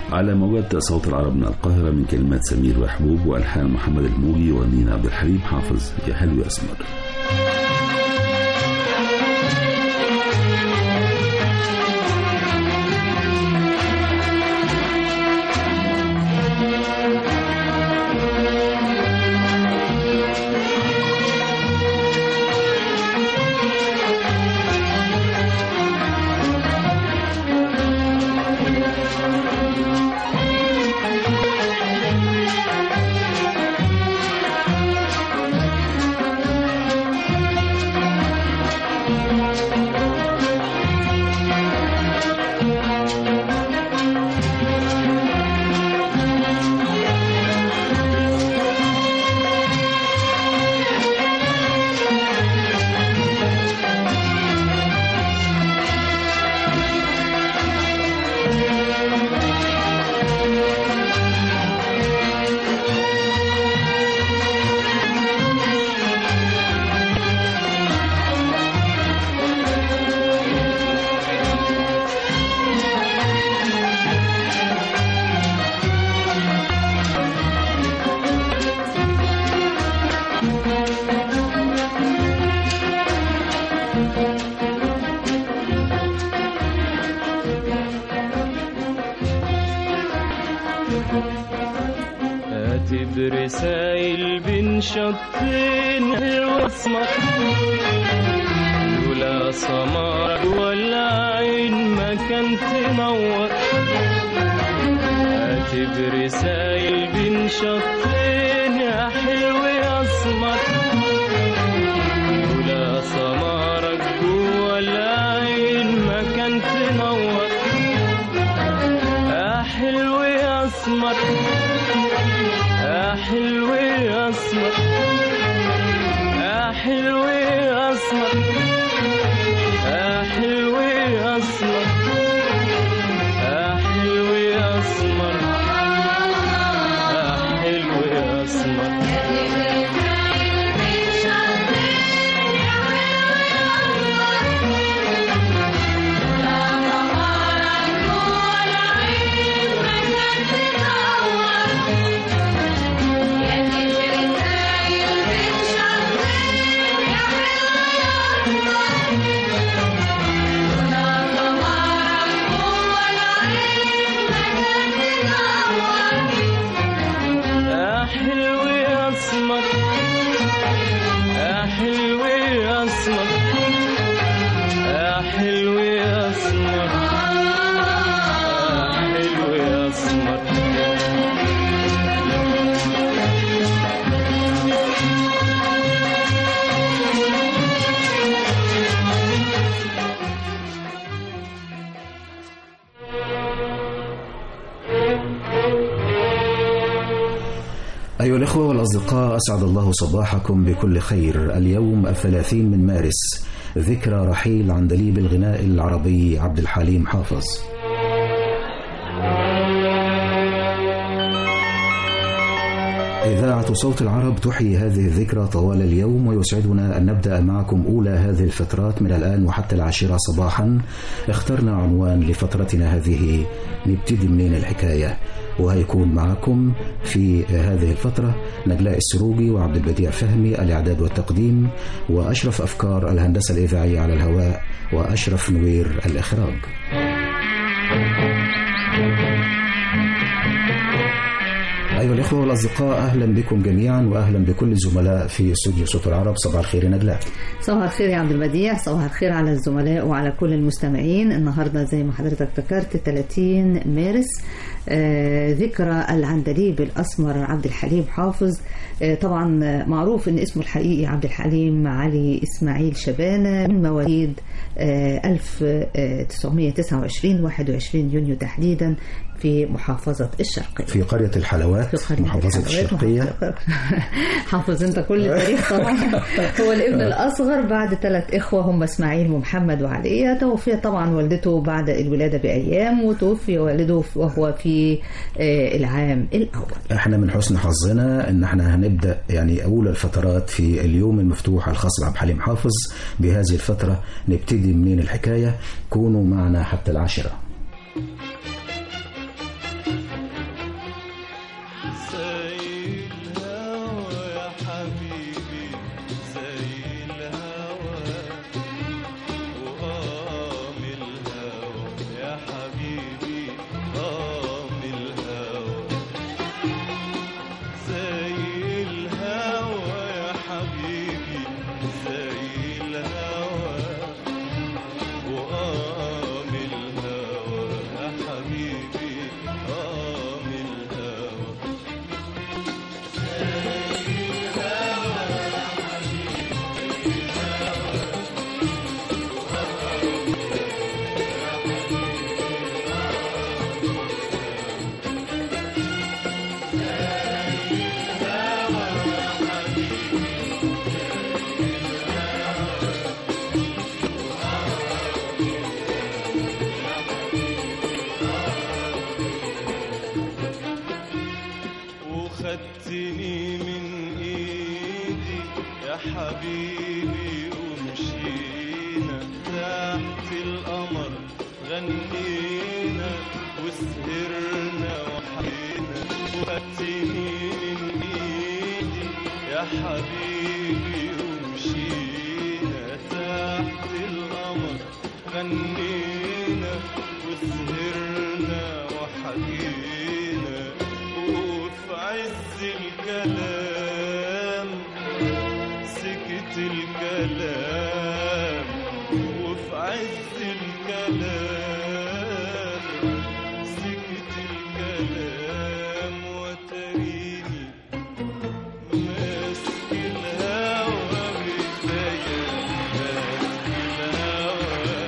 على موجات صوت العرب من القاهرة من كلمات سمير وحبوب وألحان محمد الموجي ونينا عبد الحليم حافظ يا حلو يا أسمر كاتب رسايل بين شطين الوصمة لولا سمار ولا عين ما كان تنور كاتب رسايل بين شطين يا حلو يا اسمر لولا سمارك جوا العين ما كان تنور يا حلو يا اسمر يا حلو يا اسمر يا حلو يا اسمر يا حلو يا اسمر يا حلو يا اسمر يا حلو يا اسمر يا حلو يا اسمر يا حلو يا اسمر يا حلو يا اسمر يا حلو يا اسمر أيها الأخوة والأصدقاء أسعد الله صباحكم بكل خير اليوم الثلاثين من مارس ذكرى رحيل عندليب الغناء العربي عبد الحليم حافظ إذاعة صوت العرب تحيي هذه الذكرى طوال اليوم ويسعدنا أن نبدأ معكم أولى هذه الفترات من الآن وحتى العاشرة صباحا اخترنا عنوان لفترتنا هذه نبتدي منين الحكاية وهيكون معكم في هذه الفترة نجلاء السروجي وعبد البديع فهمي الإعداد والتقديم وأشرف أفكار الهندسة الإذاعية على الهواء وأشرف نوير الإخراج أيها الإخوة والأصدقاء أهلا بكم جميعا وأهلا بكل الزملاء في استوديو صوت العرب صباح الخير يا نجلاء صباح الخير يا عبد البديع صباح الخير على الزملاء وعلى كل المستمعين النهارده زي ما حضرتك ذكرت 30 مارس آه ذكرى العندليب الاسمر عبد الحليم حافظ آه طبعا معروف ان اسمه الحقيقي عبد الحليم علي اسماعيل شبانه من مواليد آه 1929 21 يونيو تحديدا في محافظة الشرقية في قرية الحلوات في قرية محافظة الحلوات، الشرقية محافظة- حافظ انت كل التاريخ طبعا هو الابن الاصغر بعد ثلاث اخوه هم اسماعيل ومحمد وعلية توفي طبعا والدته بعد الولاده بايام وتوفي والده وهو في آه، العام الاول احنا من حسن حظنا ان احنا هنبدا يعني اولى الفترات في اليوم المفتوح الخاص بعبد الحليم حافظ بهذه الفتره نبتدي منين الحكايه كونوا معنا حتى العاشره حبيبي ومشينا تحت القمر غنينا وسهرنا وحينا وخدتني من ايدي يا حبيبي ومشينا تحت القمر غنينا وسهرنا وحكينا وفي عز الكلام سكت الكلام وفي عز الكلام سكت الكلام وتريني ماسك الهوى بإيديا ماسك الهوى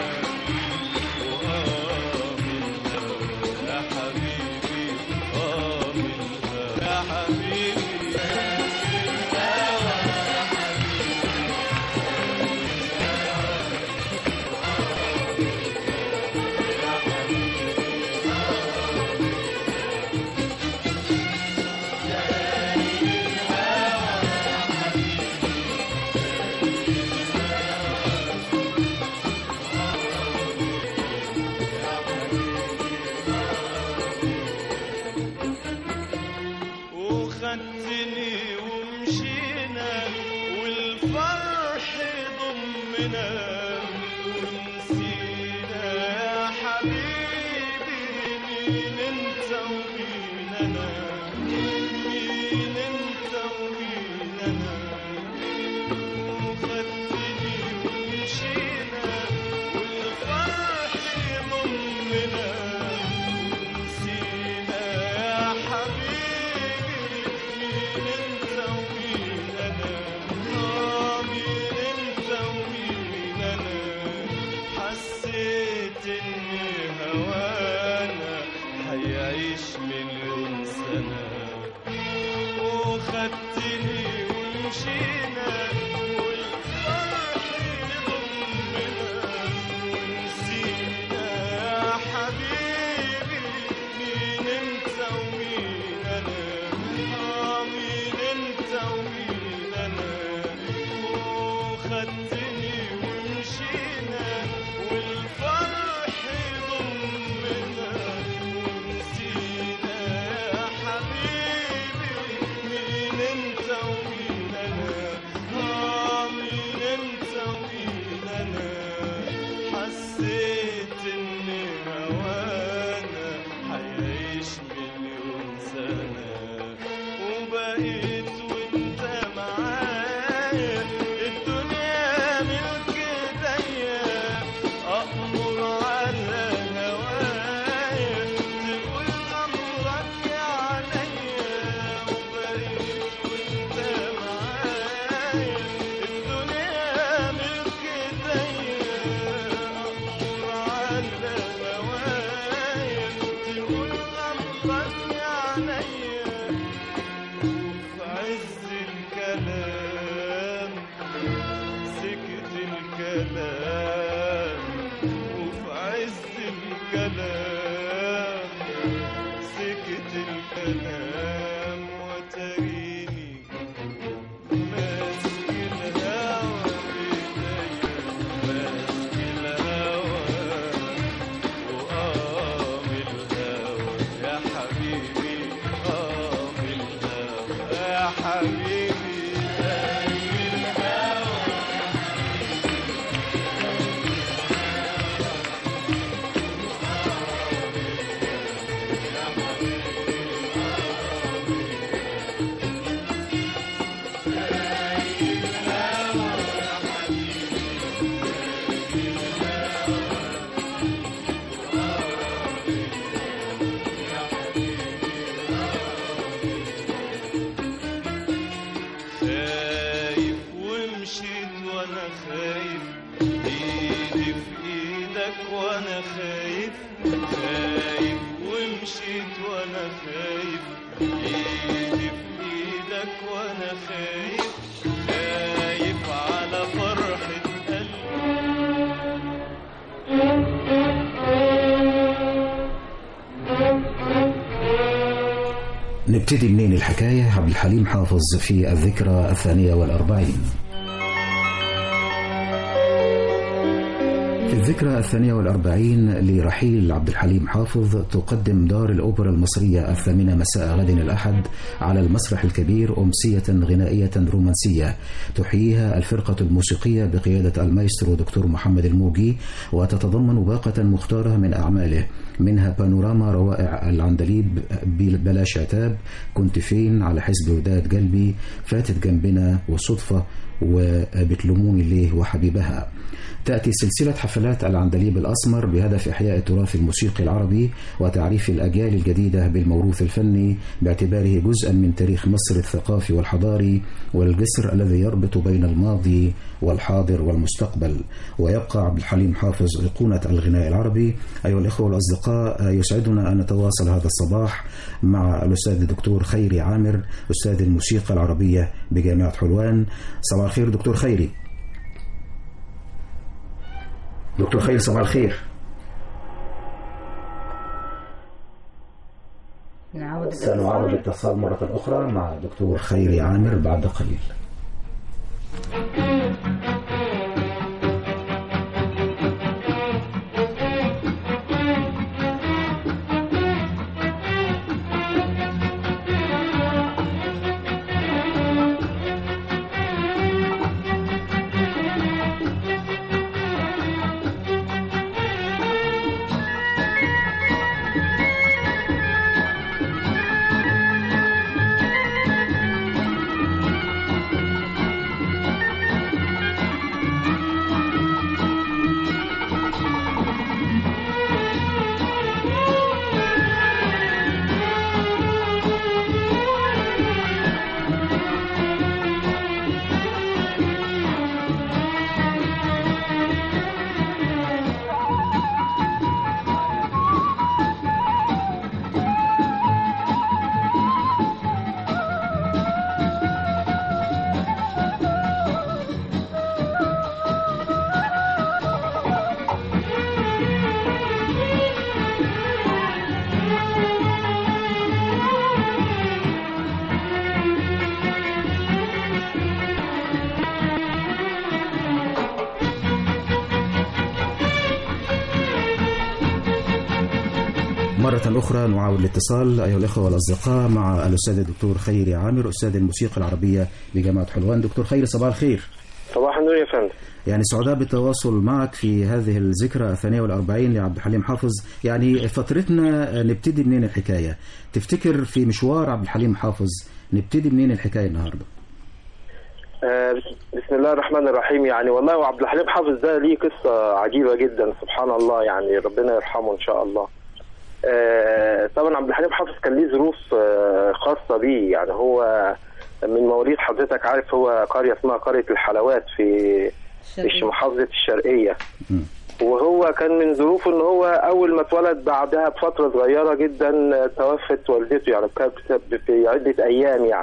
وآمن يا حبيبي آمن يا حبيبي وخدتني ومشينا والفرح ضمنا ونسينا يا حبيبي مين انت ومين انا مين انت ومين انا وخدتني ومشينا والفرح ضمنا ونسينا يا حبيبي مين انت ومين انا آه مين انت ومين انا حسيت ان هوانا هيعيش مليون سنه وخدتني ومشينا والفرح ضمنا ونسينا يا حبيبي مين انت ومين انا آه مين انت ومين انا وخدتني ومشينا والفرح ضمنا ونسينا يا حبيبي مين انت ومين انا آه مين انت ومين انا حسيت ان هوانا هيعيش مليون سنة وبقيت وانت معايا الدنيا ملك ايديا أأمر على هوايا تقول أمرك يا عليا وبقيت وانت معايا الدنيا ملك ايديا أأمر على هوايا تقول أمرك يا عليا وفي عز الكلام سكت الكلام وفي عز الكلام سكت الكلام وتريني ماسك الهوى بإيديا ماسك الهوى وقام الهوى يا حبيبي قام الهوى يا حبيبي قام الهوى خايف ومشيت وانا خايف ايدي في ايدك وانا خايف خايف ومشيت وانا خايف ايدي في ايدك وانا خايف خايف على فرحة قلبي نبتدي منين الحكاية عبد الحليم حافظ في الذكرى الثانية والأربعين الذكرى الثانية والأربعين لرحيل عبد الحليم حافظ تقدم دار الأوبرا المصرية الثامنة مساء غد الأحد على المسرح الكبير أمسية غنائية رومانسية تحييها الفرقة الموسيقية بقيادة المايسترو دكتور محمد الموجي وتتضمن باقة مختارة من أعماله منها بانوراما روائع العندليب بلاش عتاب كنت فين على حزب وداد قلبي فاتت جنبنا وصدفة وبتلوموني ليه وحبيبها تأتي سلسلة حفلات العندليب الأسمر بهدف إحياء التراث الموسيقي العربي وتعريف الأجيال الجديدة بالموروث الفني باعتباره جزءا من تاريخ مصر الثقافي والحضاري والجسر الذي يربط بين الماضي والحاضر والمستقبل ويبقى عبد الحليم حافظ أيقونة الغناء العربي أيها الإخوة والأصدقاء يسعدنا أن نتواصل هذا الصباح مع الأستاذ الدكتور خيري عامر أستاذ الموسيقى العربية بجامعة حلوان صباح الخير دكتور خيري دكتور خير صباح الخير نعود سنعاود الاتصال مرة أخرى مع دكتور خيري عامر بعد قليل مرة أخرى نعاود الاتصال أيها الأخوة والأصدقاء مع الأستاذ الدكتور خيري عامر أستاذ الموسيقى العربية بجامعة حلوان دكتور خيري صباح الخير صباح النور يا فندم يعني سعداء بالتواصل معك في هذه الذكرى الثانية والأربعين لعبد الحليم حافظ يعني فترتنا نبتدي منين الحكاية تفتكر في مشوار عبد الحليم حافظ نبتدي منين الحكاية النهاردة آه بسم الله الرحمن الرحيم يعني والله وعبد الحليم حافظ ده ليه قصة عجيبة جدا سبحان الله يعني ربنا يرحمه إن شاء الله آه طبعا عبد الحليم حافظ كان ليه ظروف آه خاصة بيه يعني هو من مواليد حضرتك عارف هو قرية اسمها قرية الحلوات في في محافظة الشرقية وهو كان من ظروفه ان هو اول ما اتولد بعدها بفتره صغيره جدا توفت والدته يعني كانت في عده ايام يعني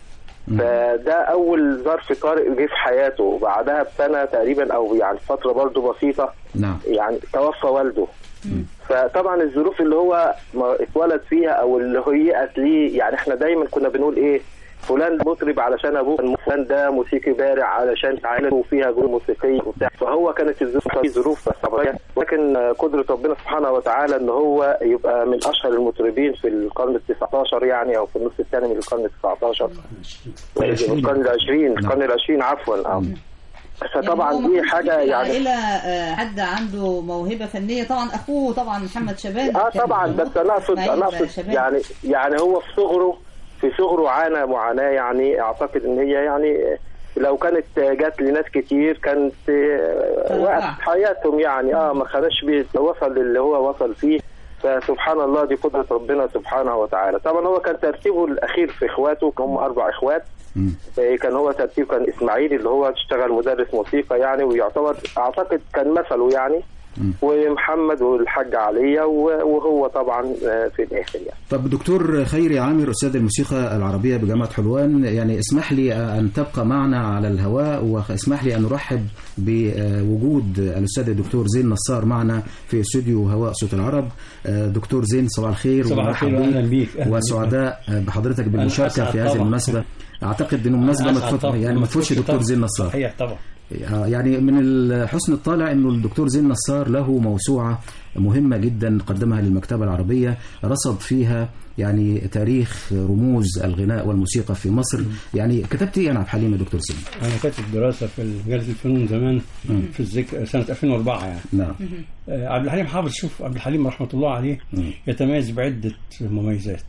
فده اول ظرف طارئ جه في حياته وبعدها بسنه تقريبا او يعني فتره برضه بسيطه نعم يعني توفى والده فطبعا الظروف اللي هو اتولد فيها او اللي هيئت ليه يعني احنا دايما كنا بنقول ايه فلان مطرب علشان ابوه فلان ده موسيقي بارع علشان عائلته فيها جروب موسيقيه وبتاع فهو كانت الظروف دي ظروف طبيعيه ولكن قدره ربنا سبحانه وتعالى ان هو يبقى من اشهر المطربين في القرن ال 19 يعني او في النص الثاني من القرن ال 19 القرن ال 20 القرن ال 20 عفوا اه فطبعا يعني دي حاجه يعني عائلة حد عنده موهبة فنية طبعا أخوه طبعا محمد شباب اه كان طبعا معروف بس انا اقصد نايب انا اقصد شباب. يعني يعني هو في صغره في صغره عانى معاناه يعني اعتقد ان هي يعني لو كانت جات لناس كتير كانت آه، كان وقت وقع. حياتهم يعني اه ما كانش بي- وصل للي هو وصل فيه فسبحان الله دي قدرة ربنا سبحانه وتعالى طبعا هو كان ترتيبه الأخير في إخواته هم أربع إخوات مم. آه، كان هو ترتيب كان إسماعيل اللي هو اشتغل مدرس موسيقى يعني ويعتبر أعتقد كان مثله يعني مم. ومحمد والحاج عليا و- وهو طبعا آه، في الآخر يعني طب دكتور خيري عامر أستاذ الموسيقى العربية بجامعة حلوان يعني اسمح لي أن تبقى معنا على الهواء واسمح لي أن نرحب بوجود الأستاذ الدكتور زين نصار معنا في استوديو هواء صوت العرب آه، دكتور زين صباح الخير صباح ومرحب الخير وأهلا بيك، أهلا وسعداء بحضرتك بالمشاركة أسعد في هذه طبعا. المناسبة أعتقد أنه مناسبة ما أسعد تفوت طبعا. يعني ما تفوتش دكتور طبعا. زين نصار صحيح طبعا آه، يعني من ال- حسن الطالع انه الدكتور زين نصار له موسوعه مهمه جدا قدمها للمكتبه العربيه رصد فيها يعني تاريخ رموز الغناء والموسيقى في مصر يعني كتبت ايه انا عبد الحليم يا دكتور زين انا كاتب دراسه في مجله الفنون زمان في الذكر سنه 2004 يعني نعم آه، عبد الحليم حافظ شوف عبد الحليم رحمه الله عليه يتميز بعده مميزات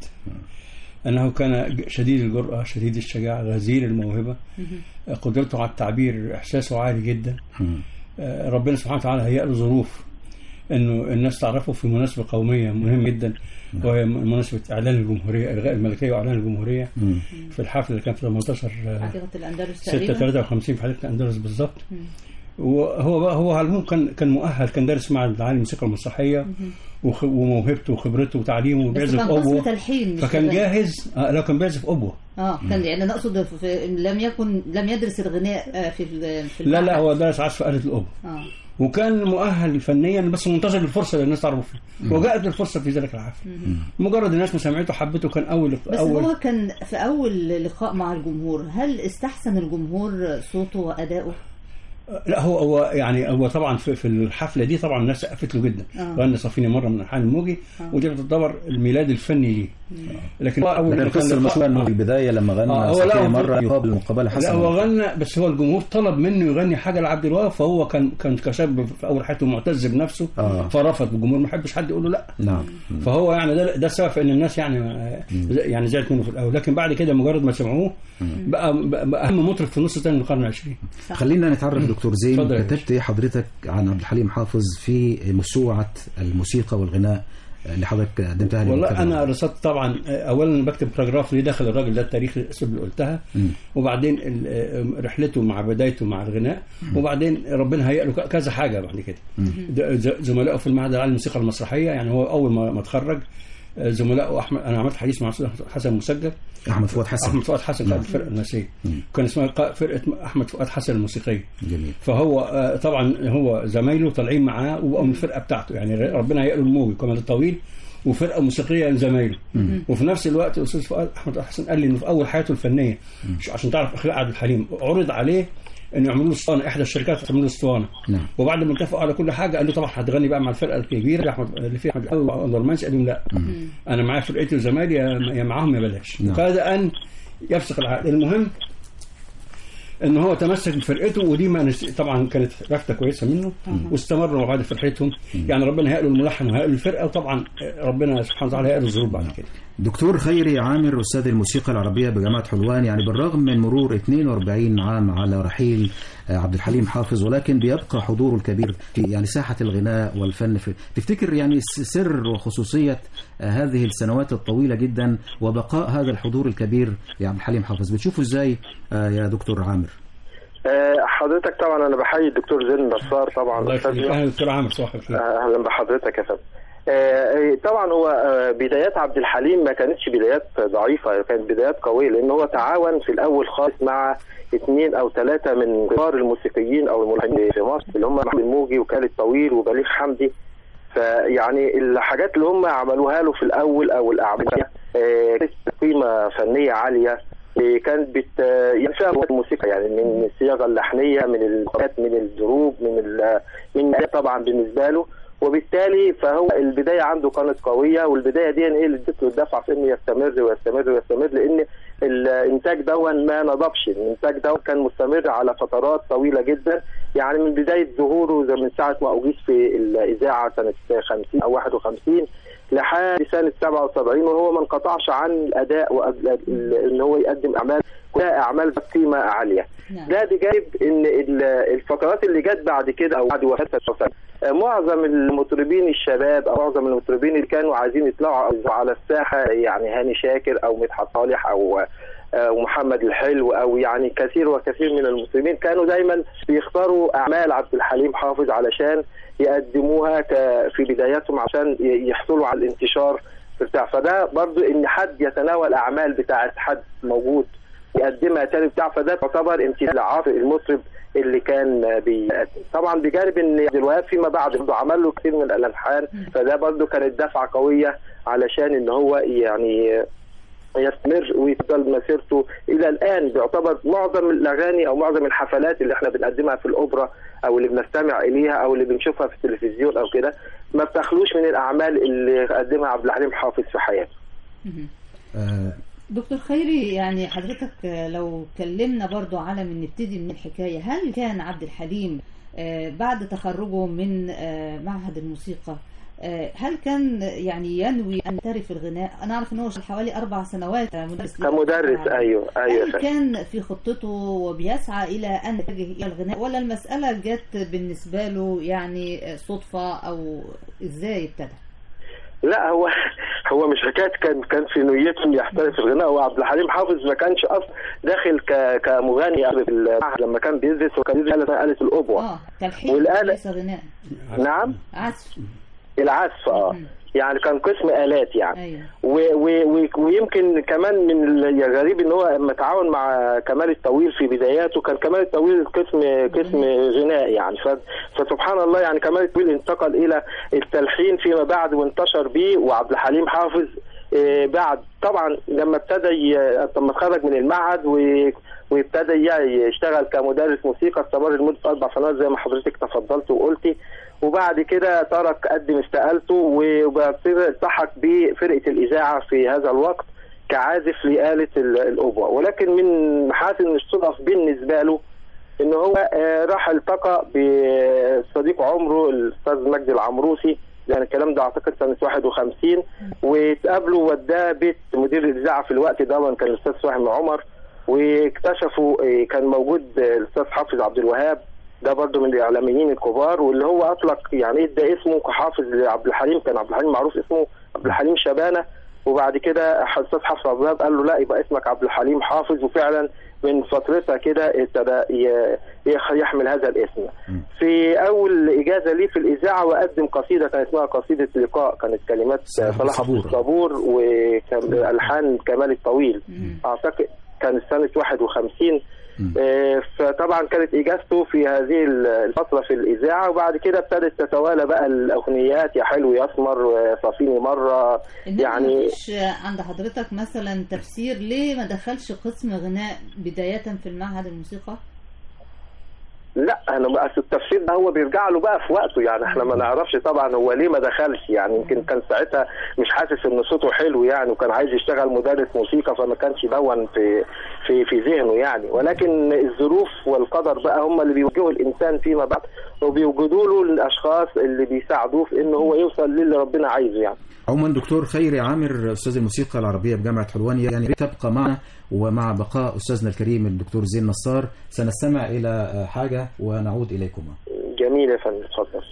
انه كان ج- شديد الجرأه شديد الشجاعه غزير الموهبه آه، قدرته على التعبير احساسه عالي جدا آه، ربنا سبحانه وتعالى هيأ له ظروف انه الناس تعرفه في مناسبه قوميه مهمه جدا وهي م- مناسبه اعلان الجمهوريه الغاء الملكيه واعلان الجمهوريه في الحفل اللي كان في 18 آه، حديقة الأندلس 6 تقريبا 53 في حديقه الاندلس بالظبط وهو بقى هو على العموم كان كان مؤهل كان دارس مع العالم الموسيقى المسرحيه وخ- وموهبته وخبرته وتعليمه بس وبيعزف كان قسم أبوة تلحين مش فكان غناء. جاهز آه لا كان بيعزف أبوة اه كان يعني انا اقصد في إن لم يكن لم يدرس الغناء آه، في ال- في لا لا المعهد. هو درس عزف آلة الأبوة اه وكان مؤهل فنيا بس منتظر الفرصه اللي الناس تعرفه فيه وجاءت الفرصه في ذلك الحفل مجرد الناس ما سمعته حبته كان اول بس اول هو كان في اول لقاء مع الجمهور هل استحسن الجمهور صوته واداؤه لا هو هو يعني هو طبعا في, في الحفله دي طبعا الناس سقفت له جدا آه. غنى صفيني مره من الحان الموجي ودي تعتبر الميلاد الفني ليه لكن هو اول لكن ما كان القصه لقاء- المشهوره انه في البدايه لما غنى آه، هو صفية لا، هو- مره يقابل مقابله لا حسنه هو غنى بس هو الجمهور طلب منه يغني حاجه لعبد الوهاب فهو كان كان كشاب في اول حياته معتز بنفسه آه. فرفض الجمهور ما يحبش حد يقول له لا نعم فهو يعني ده ده السبب في ان الناس يعني يعني زعلت منه في الاول لكن بعد كده مجرد ما سمعوه بقى, بقى, بقى اهم مطرب في النص الثاني من القرن العشرين خلينا نتعرف دكتور زين اتفضل يا كتبت ايه حضرتك عن عبد الحليم حافظ في موسوعه الموسيقى والغناء اللي حضرتك قدمتها والله للمكتبة. انا رصدت طبعا اولا بكتب باراجراف ليه دخل الراجل ده التاريخ الاسم اللي قلتها وبعدين ال- رحلته مع بدايته مع الغناء وبعدين ربنا هيئ له كذا حاجه بعد كده ده ز- زملائه في المعهد العالي للموسيقى المسرحيه يعني هو اول ما ما اتخرج آه، زملائه احمد انا عملت حديث مع أستاذ حسن مسجل احمد فؤاد حسن احمد فؤاد حسن قائد الفرقه الناسيه كان اسمها قا- فرقه احمد فؤاد حسن الموسيقيه جميل فهو آه، طبعا هو زمايله طالعين معاه وبقوا من الفرقه بتاعته يعني ر- ربنا هيقل الموجي كمان الطويل وفرقه موسيقيه زمايله وفي نفس الوقت الاستاذ فؤاد احمد فؤاد حسن قال لي انه في اول حياته الفنيه مش عشان تعرف اخلاق عبد الحليم عرض عليه انه يعملوا له اسطوانه احدى الشركات تعمل له اسطوانه نعم. وبعد ما اتفقوا على كل حاجه قال له طبعا هتغني بقى مع الفرقه الكبيره اللي احمد اللي فيها احمد اندر مانس قال لهم لا انا معايا فرقتي وزمايلي يا يا معاهم يا بلاش نعم. كاد ان يفسخ العقد المهم ان هو تمسك بفرقته ودي ما نس... طبعا كانت لفته كويسه منه واستمروا مع بعض فرقتهم يعني ربنا هيقل الملحن وهيقل الفرقه وطبعا ربنا سبحانه وتعالى هيقل الظروف بعد كده دكتور خيري عامر أستاذ الموسيقى العربية بجامعة حلوان يعني بالرغم من مرور 42 عام على رحيل آه، عبد الحليم حافظ ولكن بيبقى حضوره الكبير في يعني ساحة الغناء والفن في تفتكر يعني س- سر وخصوصية آه، هذه السنوات الطويلة جدا وبقاء هذا الحضور الكبير لعبد الحليم حافظ بتشوفه ازاي آه، يا دكتور عامر آه، حضرتك طبعا انا بحيي الدكتور زين نصار طبعا الله يخليك أستاذنا. اهلا دكتور عامر صباح الخير اهلا بحضرتك يا فندم آه، طبعا هو آه، بدايات عبد الحليم ما كانتش بدايات ضعيفه كانت بدايات قويه لان هو تعاون في الاول خالص مع اثنين او ثلاثه من كبار الموسيقيين او الملحنين في مصر اللي هم محمد الموجي وكالة طويل وبليغ حمدي فيعني الحاجات اللي هم عملوها له في الاول او الاعمال آه، كانت قيمه فنيه عاليه آه، كانت بت يعني فيها الموسيقى يعني من الصياغه اللحنيه من الكلمات من الدروب من ال... من الآلات طبعا بالنسبه له وبالتالي فهو البدايه عنده كانت قويه والبدايه دي هي اللي ادت له الدفعه في انه يستمر ويستمر ويستمر لان الانتاج دون ما نضبش الانتاج ده كان مستمر على فترات طويله جدا يعني من بدايه ظهوره زي من ساعه ما اجيز في الاذاعه سنه 50 او 51 لحد سنه 77 وهو ما انقطعش عن الاداء وان هو يقدم اعمال كلها اعمال بقيمه عاليه نعم. ده بجانب ان ال- الفترات اللي جت بعد كده او بعد وفاه الحسين معظم المطربين الشباب او معظم المطربين اللي كانوا عايزين يطلعوا على الساحه يعني هاني شاكر او مدحت صالح او أو محمد الحلو او يعني كثير وكثير من المسلمين كانوا دايما بيختاروا اعمال عبد الحليم حافظ علشان يقدموها ك- في بداياتهم عشان ي- يحصلوا على الانتشار في بتاع فده برضو ان حد يتناول اعمال بتاعت حد موجود يقدمها تاني بتاع فده تعتبر امتثال عاطف المطرب اللي كان بيقدم طبعا بجانب ان عبد الوهاب فيما بعد برضه عمل له كثير من الالحان فده برضه كانت دفعه قويه علشان ان هو يعني يستمر ويفضل مسيرته الى الان بيعتبر معظم الاغاني او معظم الحفلات اللي احنا بنقدمها في الاوبرا او اللي بنستمع اليها او اللي بنشوفها في التلفزيون او كده ما بتخلوش من الاعمال اللي قدمها عبد الحليم حافظ في حياته. آه، دكتور خيري يعني حضرتك لو كلمنا برضو على من نبتدي من الحكاية هل كان عبد الحليم آه، بعد تخرجه من آه، معهد الموسيقى آه، هل كان يعني ينوي أن يحترف الغناء أنا أعرف أن هو حوالي أربع سنوات مدرس كمدرس ايوه ايوه هل فاهم. كان في خطته وبيسعى إلى أن يتجه إلى الغناء ولا المسألة جت بالنسبة له يعني صدفة أو إزاي ابتدى؟ لا هو هو مش حكايه كان كان في نيته انه يحترف الغناء هو عبد الحليم حافظ ما كانش اصلا داخل ك كمغني قبل في المعهد لما كان بيدرس وكان بيدرس آلة آلة الأوبوا آه تلحين والآلة- ليس غناء نعم عزف العزف اه مم. يعني كان قسم آلات يعني أيوه و و و ويمكن كمان من الغريب ان هو لما تعاون مع كمال الطويل في بداياته كان كمال الطويل قسم قسم غناء يعني ف فسبحان الله يعني كمال الطويل انتقل الى التلحين فيما بعد وانتشر بيه وعبد الحليم حافظ آه، بعد طبعا لما ابتدى ي- لما اتخرج من المعهد و وابتدى ي- يشتغل كمدرس موسيقى استمر لمده اربع سنوات زي ما حضرتك تفضلت وقلتي وبعد كده ترك قدم استقالته وبصير التحق بفرقه الاذاعه في هذا الوقت كعازف لآلة ال- الأوبرا ولكن من محاسن الصدف بالنسبة له إن هو آه، راح التقى بصديق عمره الأستاذ مجدي العمروسي يعني الكلام ده أعتقد سنة 51 واتقابلوا وداه بيت مدير الإذاعة في الوقت ده كان الأستاذ فهمي عمر واكتشفوا آه، كان موجود آه، الأستاذ حافظ عبد الوهاب ده برضه من الاعلاميين الكبار واللي هو اطلق يعني ادى اسمه كحافظ لعبد الحليم كان عبد الحليم معروف اسمه عبد الحليم شبانه وبعد كده الاستاذ حافظ عبد الوهاب قال له لا يبقى اسمك عبد الحليم حافظ وفعلا من فترتها كده ابتدى ي- يخ- يحمل هذا الاسم. في اول اجازه ليه في الاذاعه وقدم قصيده كان اسمها قصيده لقاء كانت كلمات صلاح صلاح الصبور. الصبور وكان الحان كمال الطويل اعتقد كانت سنه 51 آه، فطبعا كانت اجازته في هذه الفتره في الاذاعه وبعد كده ابتدت تتوالى بقى الاغنيات يا حلو يا اسمر وصافيني مره إنما يعني مفيش عند حضرتك مثلا تفسير ليه ما دخلش قسم غناء بداية في المعهد الموسيقى؟ لا انا بقى أصل التفسير ده هو بيرجع له بقى في وقته يعني احنا ما نعرفش طبعا هو ليه ما دخلش يعني يمكن كان ساعتها مش حاسس ان صوته حلو يعني وكان عايز يشتغل مدرس موسيقى فما كانش دون في في في ذهنه يعني ولكن الظروف والقدر بقى هم اللي بيوجهوا الانسان فيما بعد وبيوجدوا له الاشخاص اللي بيساعدوه في ان هو يوصل للي ربنا عايزه يعني عموما دكتور خيري عامر استاذ الموسيقى العربيه بجامعه حلوان يعني تبقى معنا ومع بقاء استاذنا الكريم الدكتور زين نصار سنستمع الى حاجه ونعود اليكما جميل يا فندم اتفضل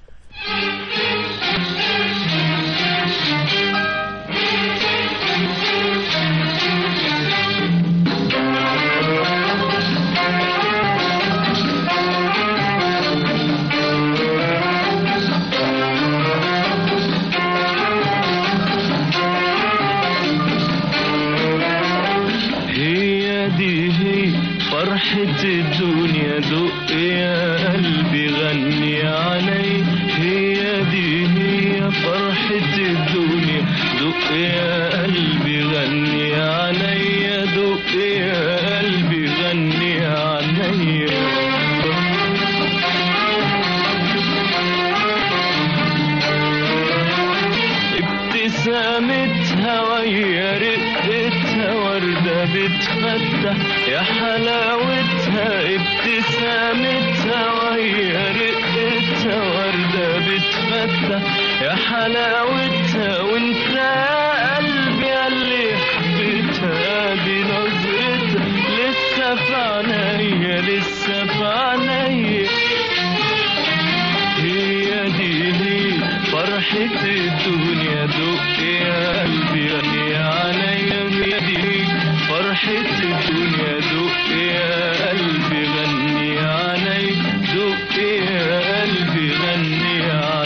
هي دي هي فرحة الدنيا دق يا قلبي غني علي هي دي هي فرحة الدنيا دق يا قلبي غني علي دق يا قلبي غني علي ابتسامتها ويا رقتها وردة بتفتح يا حلاوتها ابتسامتها ويا رقتها وردة بتفتح يا حلاوتها وانت يا قلبي اللي حبيتها دي نظرتها لسه في عينيا لسه في عينيا هي دي هي فرحة الدنيا دق يا قلبي غني عليا هي دي هي فرحة الدنيا دق يا قلبي غني علي دق يا قلبي غني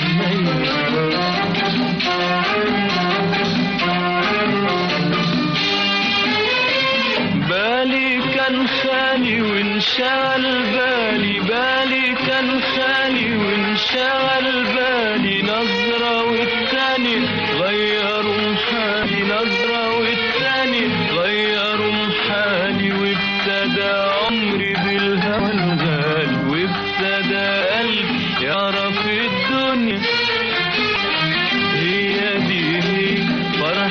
علي بالي كان خالي وانشغل بالي بالي كان خالي وانشغل بالي نظرة والتاني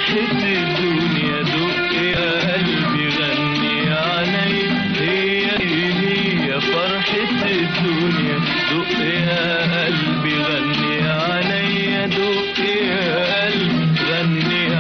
فرحة الدنيا دق يا قلبي غني علي هي هي فرحة الدنيا دق يا قلبي غني علي دق يا قلبي غني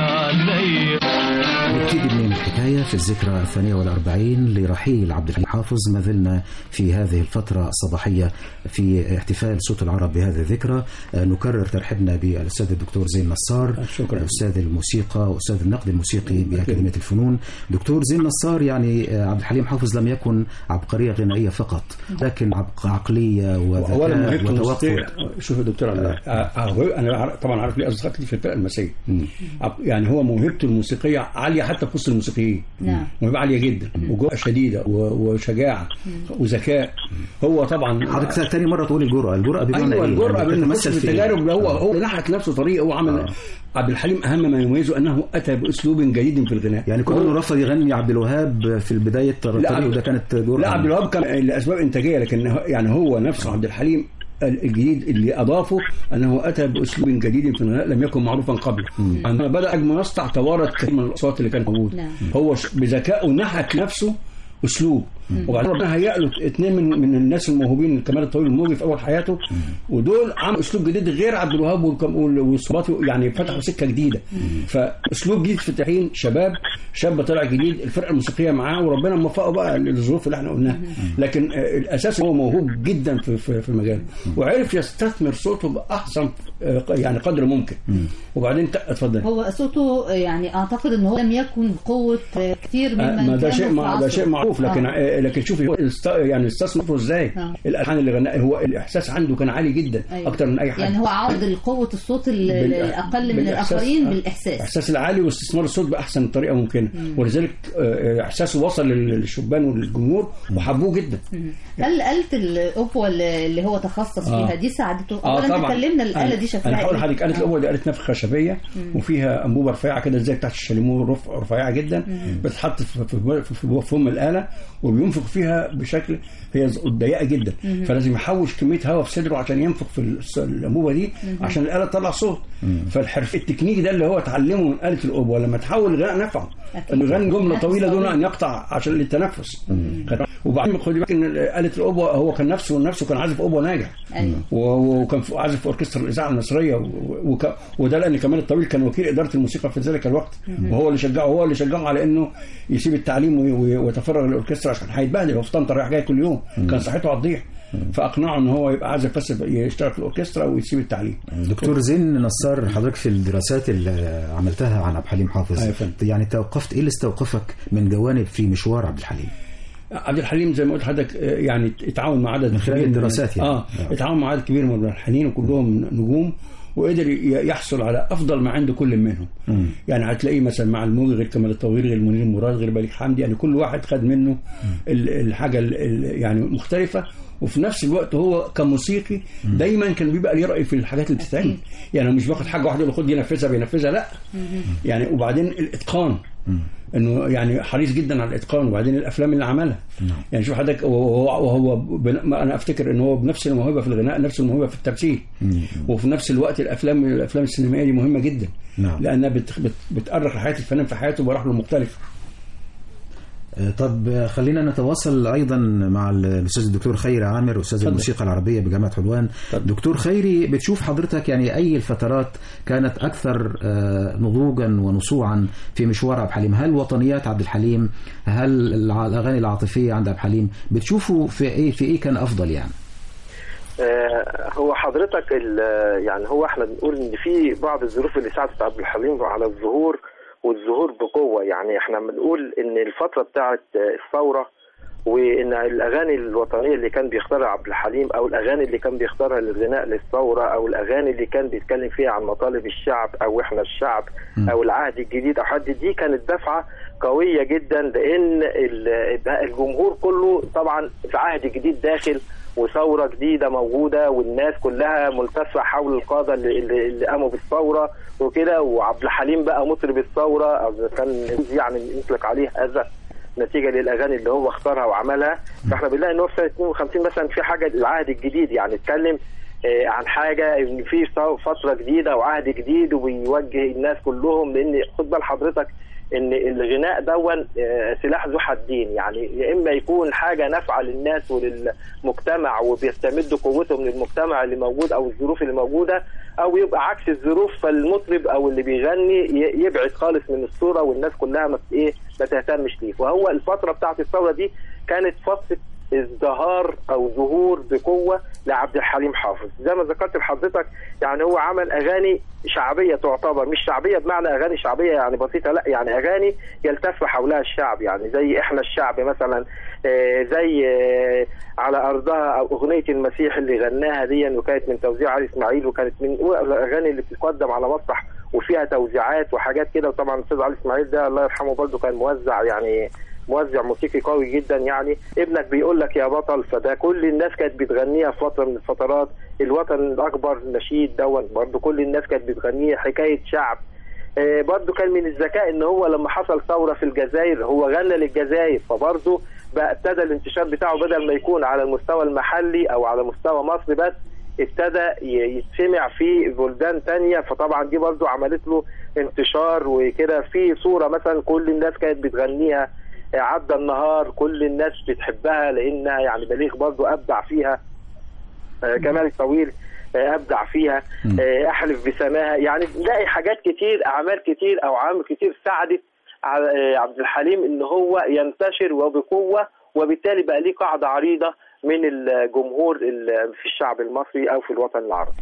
علي نبتدي من الحكاية في الذكرى الثانية والأربعين لرحيل عبد الحليم حافظ ما زلنا في هذه الفترة الصباحية في احتفال صوت العرب بهذه الذكرى آه، نكرر ترحيبنا بالأستاذ الدكتور زين نصار شكرا. أستاذ الموسيقى وأستاذ النقد الموسيقي بأكاديمية الفنون دكتور زين نصار يعني آه، عبد الحليم حافظ لم يكن عبقرية غنائية فقط لكن عبق- عقلية اولا وذكاء موهبته وتوفر الموسيقيه شوف يا دكتور عبد الله، آه، آه، انا عار- طبعا عارف ليه اصدقائي كتير في الفرقه المسيه عب- يعني هو موهبته الموسيقيه عاليه حتى في وسط الموسيقيين نعم. موهبه عاليه جدا وجرأه شديده و- وشجاعه وذكاء هو طبعا حضرتك تاني مرة تقول الجرأة الجرأة بمعنى ايوه إيه؟ الجرأه يعني بين تتمثل في إيه؟ التجارب هو هو نحت نفسه طريقه هو عمل عبد الحليم اهم ما يميزه انه اتى باسلوب جديد في الغناء يعني كل هو- انه رفض يغني عبد الوهاب في البدايه طريقه عبد- ده كانت جرأة لا عبد الوهاب كان لاسباب انتاجيه لكن هو- يعني هو نفسه عبد الحليم الجديد اللي اضافه انه اتى باسلوب جديد في الغناء لم يكن معروفا قبل عندما بدا اجمل يسطع توارد كثير من الاصوات اللي كانت موجوده نعم. هو ش- بذكائه نحت نفسه اسلوب وبعدين ربنا هيأ له اثنين من من الناس الموهوبين كمال الطويل الموجي في اول حياته ودول عملوا اسلوب جديد غير عبد الوهاب والكم- وال- والصباطي يعني فتحوا سكه جديده فاسلوب جديد في التحين شباب شاب طلع جديد الفرقه الموسيقيه معاه وربنا موفقه بقى للظروف اللي احنا قلناها لكن آه، الاساس هو موهوب جدا في في, في مجاله وعرف يستثمر صوته باحسن آه، يعني قدر ممكن وبعدين ت- اتفضل هو صوته يعني اعتقد ان هو لم يكن قوه كثير آه، ممن ما ده كانوا شيء في مع ده عصره. شيء معروف لكن آه. آه. لكن شوفي هو است... يعني استثمره ازاي آه. الالحان اللي غناها هو الاحساس عنده كان عالي جدا أيوة. اكتر من اي حد يعني هو عوض قوه الصوت ال- بال- الاقل من بالإحساس- الاخرين آه. بالاحساس الاحساس العالي واستثمار الصوت باحسن طريقه ممكنه ولذلك آه، احساسه وصل للشبان والجمهور وحبوه جدا هل آلة الأوبوا اللي اللي هو تخصص آه. فيها دي ساعدته؟ اه أولا طبعا تكلمنا الآلة أنا- دي شكلها انا هقول إيه؟ لحضرتك آلة الأوبة دي آلة نفخ خشبية وفيها أنبوبة رفيعة كده زي بتاعت الشاليمو رف- رفيعة جدا بتتحط في في في- في فم الآلة وبينفخ فيها بشكل هي ز- ضيقة جدا فلازم يحوش كمية هواء في صدره عشان ينفخ في الس- الأنبوبة دي عشان الآلة تطلع صوت فالحرف التكنيك ده اللي هو اتعلمه من آلة الأوبة لما تحول الغناء نفعه أكيد. انه يغني جملة نفس طويلة دون طويل. أن يقطع عشان للتنفس وبعدين خدي بالك ان آلة الأوبة هو كان نفسه نفسه كان عازف أوبة ناجح أيوة. و- وكان في- عازف في اوركسترا الاذاعه المصريه و- وك... وده لان كمال الطويل كان وكيل اداره الموسيقى في ذلك الوقت وهو اللي شجعه هو اللي شجعه على انه يسيب التعليم وي- وي- ويتفرغ للاوركسترا عشان هيتبهدل هو في طنطا رايح جاي كل يوم كان صحته هتضيع فاقنعه ان هو يبقى عازف بس يشتغل في الاوركسترا ويسيب التعليم دكتور زين نصار حضرتك في الدراسات اللي عملتها عن عبد الحليم حافظ أيوة فندم. يعني توقفت ايه اللي استوقفك من جوانب في مشوار عبد الحليم عبد الحليم زي ما قلت لحضرتك آه، يعني اتعاون مع عدد من خلال كبير من- الدراسات يعني. اه آه. اتعاون مع عدد كبير من الملحنين وكلهم نجوم وقدر ي- يحصل على افضل ما عند كل منهم يعني هتلاقيه مثلا مع الموجي غير كمال الطويل غير منير مراد غير بليغ حمدي يعني كل واحد خد منه ال- الحاجه ال- ال- يعني مختلفه وفي نفس الوقت هو كموسيقي دايما كان بيبقى ليه راي في الحاجات اللي بتتعمل يعني هو مش باخد حاجه واحده يقول له خد ينفذها بينفذها لا يعني وبعدين الاتقان انه يعني حريص جدا على الاتقان وبعدين الافلام اللي عملها يعني شوف حضرتك وهو, وهو بن- ما انا افتكر ان هو بنفس الموهبه في الغناء نفس الموهبه في التمثيل وفي نفس الوقت الافلام الافلام السينمائيه دي مهمه جدا نعم. لانها بت بت بتأرخ حياه الفنان في حياته بمراحله المختلفه آه، طب آه، خلينا نتواصل ايضا مع الاستاذ الدكتور خيري عامر استاذ اتفضل. الموسيقى العربيه بجامعه حلوان اتفضل. دكتور خيري بتشوف حضرتك يعني اي الفترات كانت اكثر آه، نضوجا ونصوعا في مشوار عبد الحليم هل وطنيات عبد الحليم هل الع- الاغاني العاطفيه عند عبد الحليم بتشوفوا في ايه في ايه كان افضل يعني آه، هو حضرتك ال- يعني هو احنا بنقول ان في بعض الظروف اللي ساعدت عبد الحليم على الظهور والظهور بقوه يعني احنا بنقول ان الفتره بتاعت آه، الثوره وان الاغاني الوطنيه اللي كان بيختارها عبد الحليم او الاغاني اللي كان بيختارها للغناء للثوره او الاغاني اللي كان بيتكلم فيها عن مطالب الشعب او احنا الشعب او العهد الجديد او حد دي كانت دفعه قويه جدا لان ال- الجمهور كله طبعا في عهد جديد داخل وثوره جديده موجوده والناس كلها ملتفه حول القاده اللي, اللي, اللي قاموا بالثوره وكده وعبد الحليم بقى مطرب الثوره او كان يعني يطلق عليه هذا نتيجه للاغاني اللي هو اختارها وعملها فاحنا بنلاقي ان هو في سنه 52 مثلا في حاجه العهد الجديد يعني اتكلم آه، عن حاجه ان في ص- فتره جديده وعهد جديد وبيوجه الناس كلهم لان خد بال حضرتك ان الغناء دون آه، سلاح ذو حدين يعني يا اما يكون حاجه نافعه للناس وللمجتمع وبيستمد قوته من المجتمع اللي موجود او الظروف اللي موجوده او يبقى عكس الظروف فالمطرب او اللي بيغني ي- يبعد خالص من الصوره والناس كلها ما ت- ايه ما تهتمش ليه وهو الفتره بتاعت الثوره دي كانت فتره ازدهار او ظهور بقوه لعبد الحليم حافظ زي ما ذكرت لحضرتك يعني هو عمل اغاني شعبيه تعتبر مش شعبيه بمعنى اغاني شعبيه يعني بسيطه لا يعني اغاني يلتف حولها الشعب يعني زي احنا الشعب مثلا آه، زي آه، على ارضها او اغنيه المسيح اللي غناها دي وكانت من توزيع علي اسماعيل وكانت من أولى الاغاني اللي بتقدم على مسرح وفيها توزيعات وحاجات كده وطبعا الاستاذ علي اسماعيل ده الله يرحمه برضه كان موزع يعني موزع موسيقي قوي جدا يعني ابنك بيقول لك يا بطل فده كل الناس كانت بتغنيها في فتره من الفترات الوطن الاكبر نشيد دون برضه كل الناس كانت بتغنيه حكايه شعب آه، برضه كان من الذكاء ان هو لما حصل ثوره في الجزائر هو غنى للجزائر فبرضه بقى ابتدى الانتشار بتاعه بدل ما يكون على المستوى المحلي او على مستوى مصر بس ابتدى ي- يتسمع في بلدان تانية فطبعا دي برضه عملت له انتشار وكده في صورة مثلا كل الناس كانت بتغنيها آه، عدى النهار كل الناس بتحبها لانها يعني بليغ برضه ابدع فيها آه، كمال الطويل آه، ابدع فيها آه، احلف بسماها يعني نلاقي حاجات كتير اعمال كتير او عوامل كتير ساعدت على آه، عبد الحليم ان هو ينتشر وبقوه وبالتالي بقى ليه قاعده عريضه من الجمهور ال- في الشعب المصري او في الوطن العربي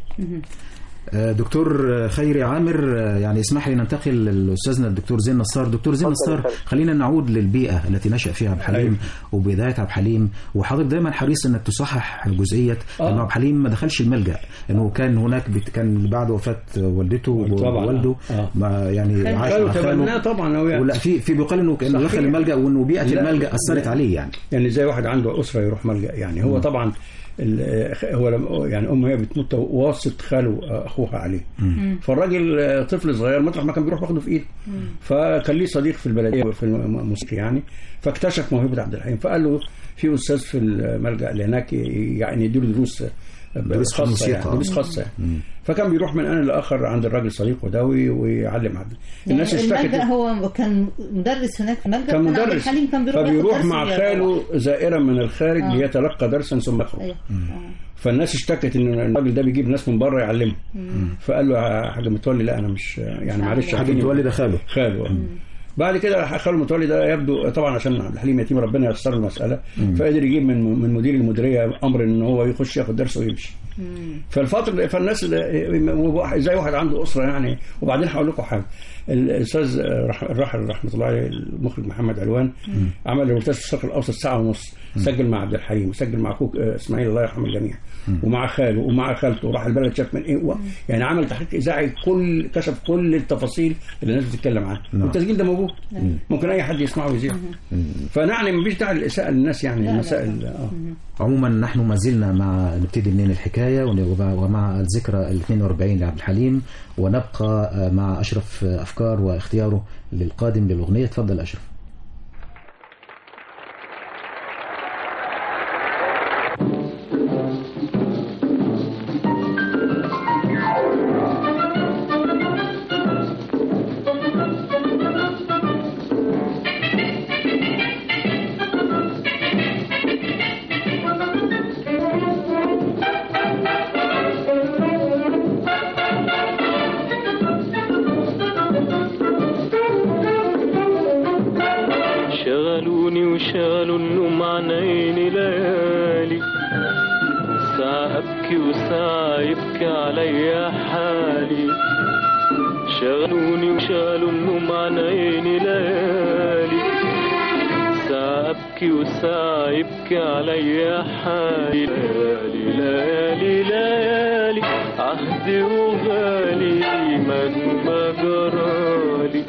آه، دكتور آه، خيري عامر آه، يعني اسمح لي ننتقل لاستاذنا الدكتور زين نصار دكتور زين اتفضل نصار يا فندم. خلينا نعود للبيئه التي نشا فيها عبد الحليم أيوة. وبدايه عبد الحليم وحضرتك دايما حريص انك تصحح جزئيه آه. انه عبد الحليم ما دخلش الملجا انه كان هناك بت... كان بعد وفاه والدته طبعاً. ووالده آه. ما يعني كان- عاش قالوا مع تبناه خاله طبعا هو يعني, ولا في في بيقال انه كانه صحيح. دخل الملجا وانه بيئه لا. الملجا اثرت لا. عليه يعني يعني زي واحد عنده اسره يروح ملجا يعني هو طبعا ال- هو لما يعني امه هي بتموت واصت خاله اخوها عليه فالراجل آه، طفل صغير مطرح ما كان بيروح واخده في ايده فكان ليه صديق في البلديه في الموسيقى يعني فاكتشف موهبه عبد الحليم فقال له في استاذ في الملجا اللي هناك يعني يديله دروس دروس خاصه موسيقى. يعني دروس خاصه يعني. فكان بيروح من ان لاخر عند الراجل صديقه ده وي- ويعلم عبد الناس يعني اشتكت الملجأ هو كان مدرس هناك في الملجأ كان عبد مدرس الحليم كان بيروح فبيروح ياخد درس مع ويروح. خاله زائرا من الخارج آه. ليتلقى درسا ثم يخرج أيوة. آه. فالناس اشتكت ان الراجل ده بيجيب ناس من بره يعلمهم فقال له يا حاج متولي لا انا مش يعني معلش حاجه عارفين- متولي ده خاله خاله آه. بعد كده خاله متولي ده يبدو طبعا عشان عبد الحليم يتيم ربنا ييسر له المساله فقدر يجيب من من مدير المديريه امر ان هو يخش ياخد درس ويمشي فالفتره فالناس اللي- زي واحد عنده اسره يعني وبعدين هقول لكم حاجه الاستاذ رح- الراحل رحمه الله عليه المخرج محمد علوان عمل ريبورتاج في الشرق الاوسط ساعه ونص سجل مع عبد الحليم وسجل مع اخوك آه، اسماعيل الله يرحم الجميع ومع خاله ومع خالته وراح البلد شاف من ايه و... يعني عمل تحقيق اذاعي كل كشف كل التفاصيل اللي الناس بتتكلم عنها نعم. والتسجيل ده موجود ممكن اي حد يسمعه ويذيعه فنعني مفيش داعي للاساءه للناس يعني المسائل اه عموما نحن ما زلنا مع نبتدي منين الحكاية ون- ومع الذكرى ال 42 لعبد الحليم ونبقى آه، مع أشرف آه، أفكار واختياره للقادم للأغنية تفضل أشرف شغلوني وشالوا النوم عن عيني ليالي ساعة أبكي وساعة يبكي عليا حالي شغلوني وشالوا النوم عن عيني ليالي ساعة أبكي وساعة يبكي عليا حالي ليالي ليالي ليالي عهدي وغالي مهما جرالي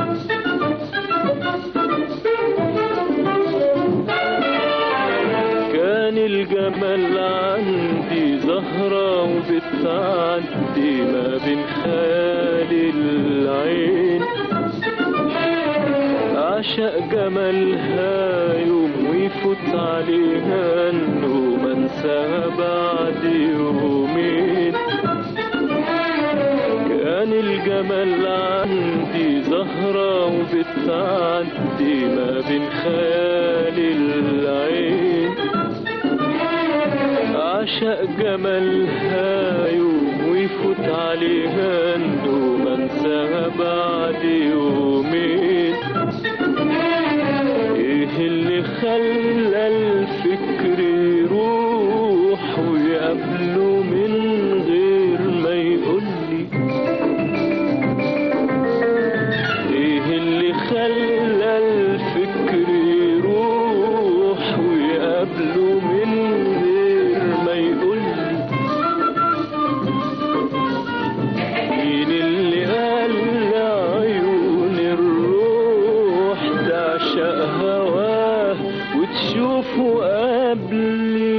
كان الجمال عندي زهرة وبتعدي ما بين خالي العين أعشق جمالها يوم ويفوت عليها النوم أنساها بعد يومين جمال عندي زهرة وبتعدي ما بين خيال العين عشق جمالها يوم ويفوت عليها النوم انساها بعد يومين ايه اللي خلى الفكر يروح ويقابله من غير ما يقولي ايه اللي خلى الفكر يروح ويقابله من غير ما يقولي مين اللي قال لعيون الروح تعشق هواه وتشوفه قبلي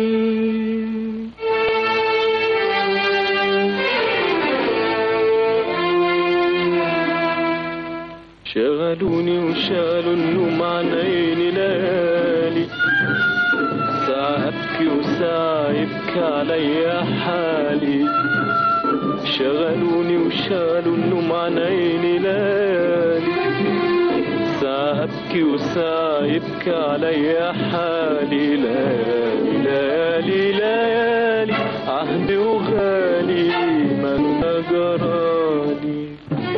شغلوني وشالوا النوم عن عيني ليالي ساعة أبكي وساعة يبكي عليا حالي شغلوني وشالوا النوم عن عيني ليالي ساعة أبكي وساعة يبكي عليا حالي ليالي ليالي ليالي عهدي وغالي من جرالي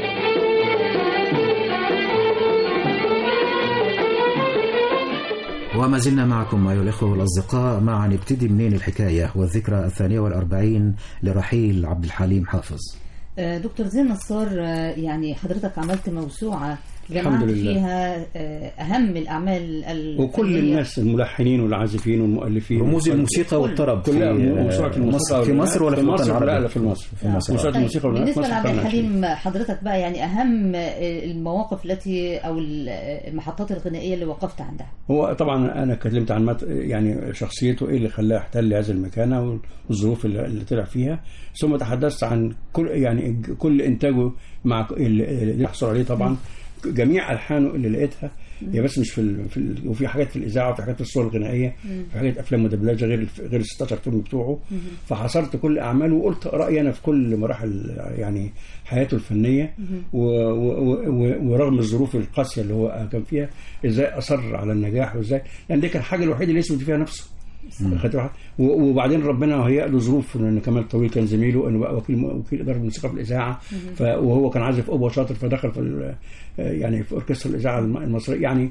وما زلنا معكم أيها الأخوة والأصدقاء مع نبتدي منين الحكاية والذكرى الثانية والأربعين لرحيل عبد الحليم حافظ آه، دكتور زين نصار آه، يعني حضرتك عملت موسوعة جمعت الحمد لله. فيها آه، أهم الأعمال الفنية وكل الناس الملحنين والعازفين والمؤلفين رموز الموسيقى والطرب كلها في موسوعة الموسيقى مصر في مصر ولا في الوطن مصر لا العربي؟ لا في مصر في مصر. موسوعة طيب، الموسيقى والغناء في بالنسبة مصر لعبد القرن العشرين. الحليم حضرتك بقى يعني أهم آه، المواقف التي أو المحطات الغنائية اللي وقفت عندها هو طبعا انا اتكلمت عن مت... يعني شخصيته ايه اللي خلاه يحتل هذه المكانه والظروف اللي اللي طلع فيها ثم تحدثت عن كل يعني كل انتاجه مع ك- اللي اللي يحصل عليه طبعا جميع الحانه اللي لقيتها هي بس مش في, ال... في ال... وفي حاجات في الاذاعه وفي حاجات في الصور الغنائيه في حاجات افلام مدبلجه غير الف... غير ال 16 فيلم بتوعه فحصرت كل اعماله وقلت رايي انا في كل مراحل يعني حياته الفنيه و... و... و... ورغم الظروف القاسيه اللي هو كان فيها ازاي اصر على النجاح وازاي لان دي كانت الحاجه الوحيده اللي يثبت فيها نفسه خدت بالك؟ و- وبعدين ربنا هيأ له ظروف ان كمال طويل كان زميله انه بقى وكيل وكيل اداره الموسيقى في الاذاعه ف وهو كان عازف اوبا شاطر فدخل في ال- يعني في اوركسترا الاذاعه الم- المصريه يعني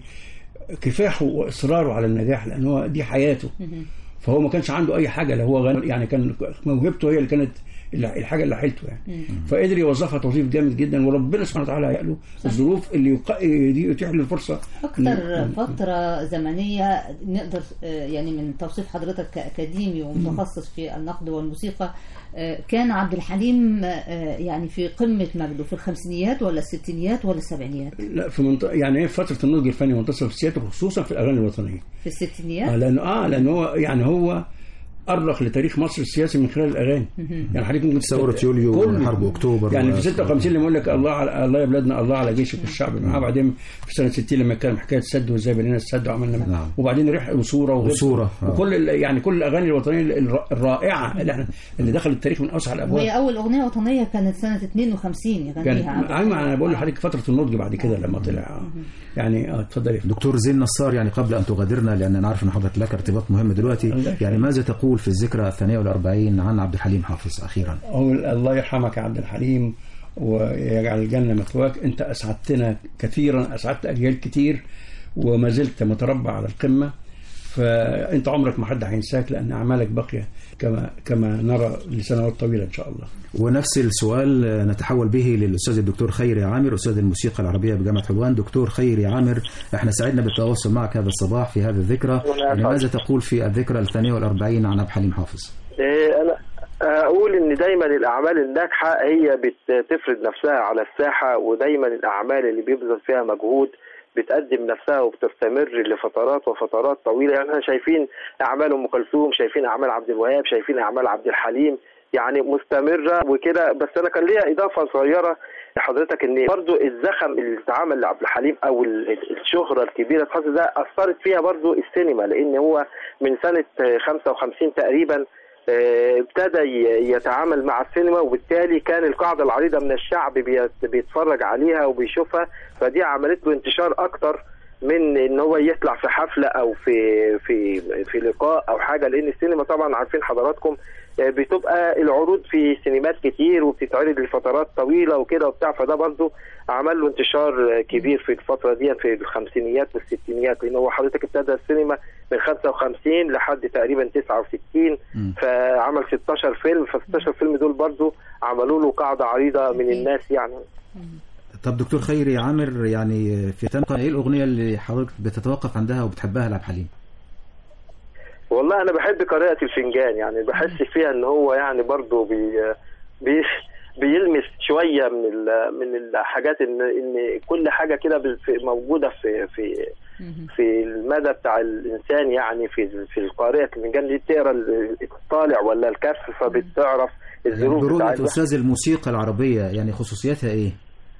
كفاحه واصراره على النجاح لان هو دي حياته فهو ما كانش عنده اي حاجه لا هو غني يعني كان موهبته هي اللي كانت اللي- الحاجه اللي حيلته يعني فقدر يوظفها توظيف جامد جدا وربنا سبحانه وتعالى هيأ له الظروف اللي يق- دي يتيح له الفرصه أكثر فترة زمنية نقدر آه، يعني من توصيف حضرتك كأكاديمي ومتخصص في النقد والموسيقى آه، كان عبد الحليم آه، يعني في قمة مجده في الخمسينيات ولا الستينيات ولا السبعينيات لا في منطقه يعني ايه فتره النضج الفني منتصف السياسه خصوصا في الاغاني الوطنيه في الستينيات اه لانه اه لانه هو يعني هو أرخ لتاريخ مصر السياسي من خلال الأغاني يعني حضرتك ممكن ثورة يوليو كل- وحرب أكتوبر يعني و- في 56 لما يقول لك الله على الله يا بلادنا الله على جيشك والشعب معاه بعدين في سنة 60 لما كان حكاية السد وازاي بنينا السد وعملنا نعم. وبعدين ريح وصورة وغير- وصورة، آه. وكل ال- يعني كل الأغاني الوطنية الر- الرائعة اللي احنا اللي دخلت التاريخ من أوسع الأبواب وهي أول أغنية وطنية كانت سنة 52 كان يغنيها عبد ايوه انا بقول لحضرتك فتره النضج بعد كده لما طلع آه. يعني اه اتفضلي دكتور زين نصار يعني قبل أن تغادرنا لأن أنا عارف أن حضرتك لك ارتباط مهم دلوقتي الله يخليك. يعني ماذا تقول في الذكرى الثانية والأربعين عن عبد الحليم حافظ أخيرا أقول الله يرحمك يا عبد الحليم ويجعل الجنة مثواك أنت أسعدتنا كثيرا أسعدت أجيال كتير وما زلت متربع على القمة فأنت عمرك ما حد هينساك لأن أعمالك باقية كما كما نرى لسنوات طويلة إن شاء الله ونفس السؤال آه، نتحول به للأستاذ الدكتور خيري عامر أستاذ الموسيقى العربية بجامعة حلوان دكتور خيري عامر احنا سعدنا بالتواصل معك هذا الصباح في هذه الذكرى يعني ماذا تقول في الذكرى الثانية والأربعين عن عبد الحليم حافظ إيه، انا اقول ان دايما الاعمال الناجحه هي بتفرض نفسها على الساحه ودايما الاعمال اللي بيبذل فيها مجهود بتقدم نفسها وبتستمر لفترات وفترات طويله يعني احنا شايفين اعمال ام كلثوم شايفين اعمال عبد الوهاب شايفين اعمال عبد الحليم يعني مستمره وكده بس انا كان ليا اضافه صغيره لحضرتك ان برضو الزخم اللي اتعمل لعبد الحليم او ال- الشهره الكبيره الخاصه ده اثرت فيها برضو السينما لان هو من سنه 55 تقريبا آه، ابتدى ي- يتعامل مع السينما وبالتالي كان القاعده العريضه من الشعب بيت- بيتفرج عليها وبيشوفها فدي عملت له انتشار اكتر من ان هو يطلع في حفله او في في في لقاء او حاجه لان السينما طبعا عارفين حضراتكم آه، بتبقى العروض في سينمات كتير وبتتعرض لفترات طويله وكده وبتاع فده برضه عمل له انتشار آه، كبير في الفتره دي في الخمسينيات والستينيات لان هو حضرتك ابتدى السينما من 55 لحد تقريبا 69 مم. فعمل 16 فيلم ف 16 فيلم دول برضه عملوا له قاعده عريضه من الناس يعني طب دكتور خيري عامر يعني في تنقى ايه الاغنيه اللي حضرتك بتتوقف عندها وبتحبها لعبد الحليم والله انا بحب قراءة الفنجان يعني بحس فيها ان هو يعني برضه بي بي بيلمس شويه من ال- من الحاجات ان ان كل حاجه كده بال- في- موجوده في في في المدى بتاع الانسان يعني في في قارئة الفنجان دي تقرا ال- الطالع ولا الكف فبتعرف يعني الظروف برؤية بتاعتها استاذ الموسيقى العربيه يعني خصوصياتها ايه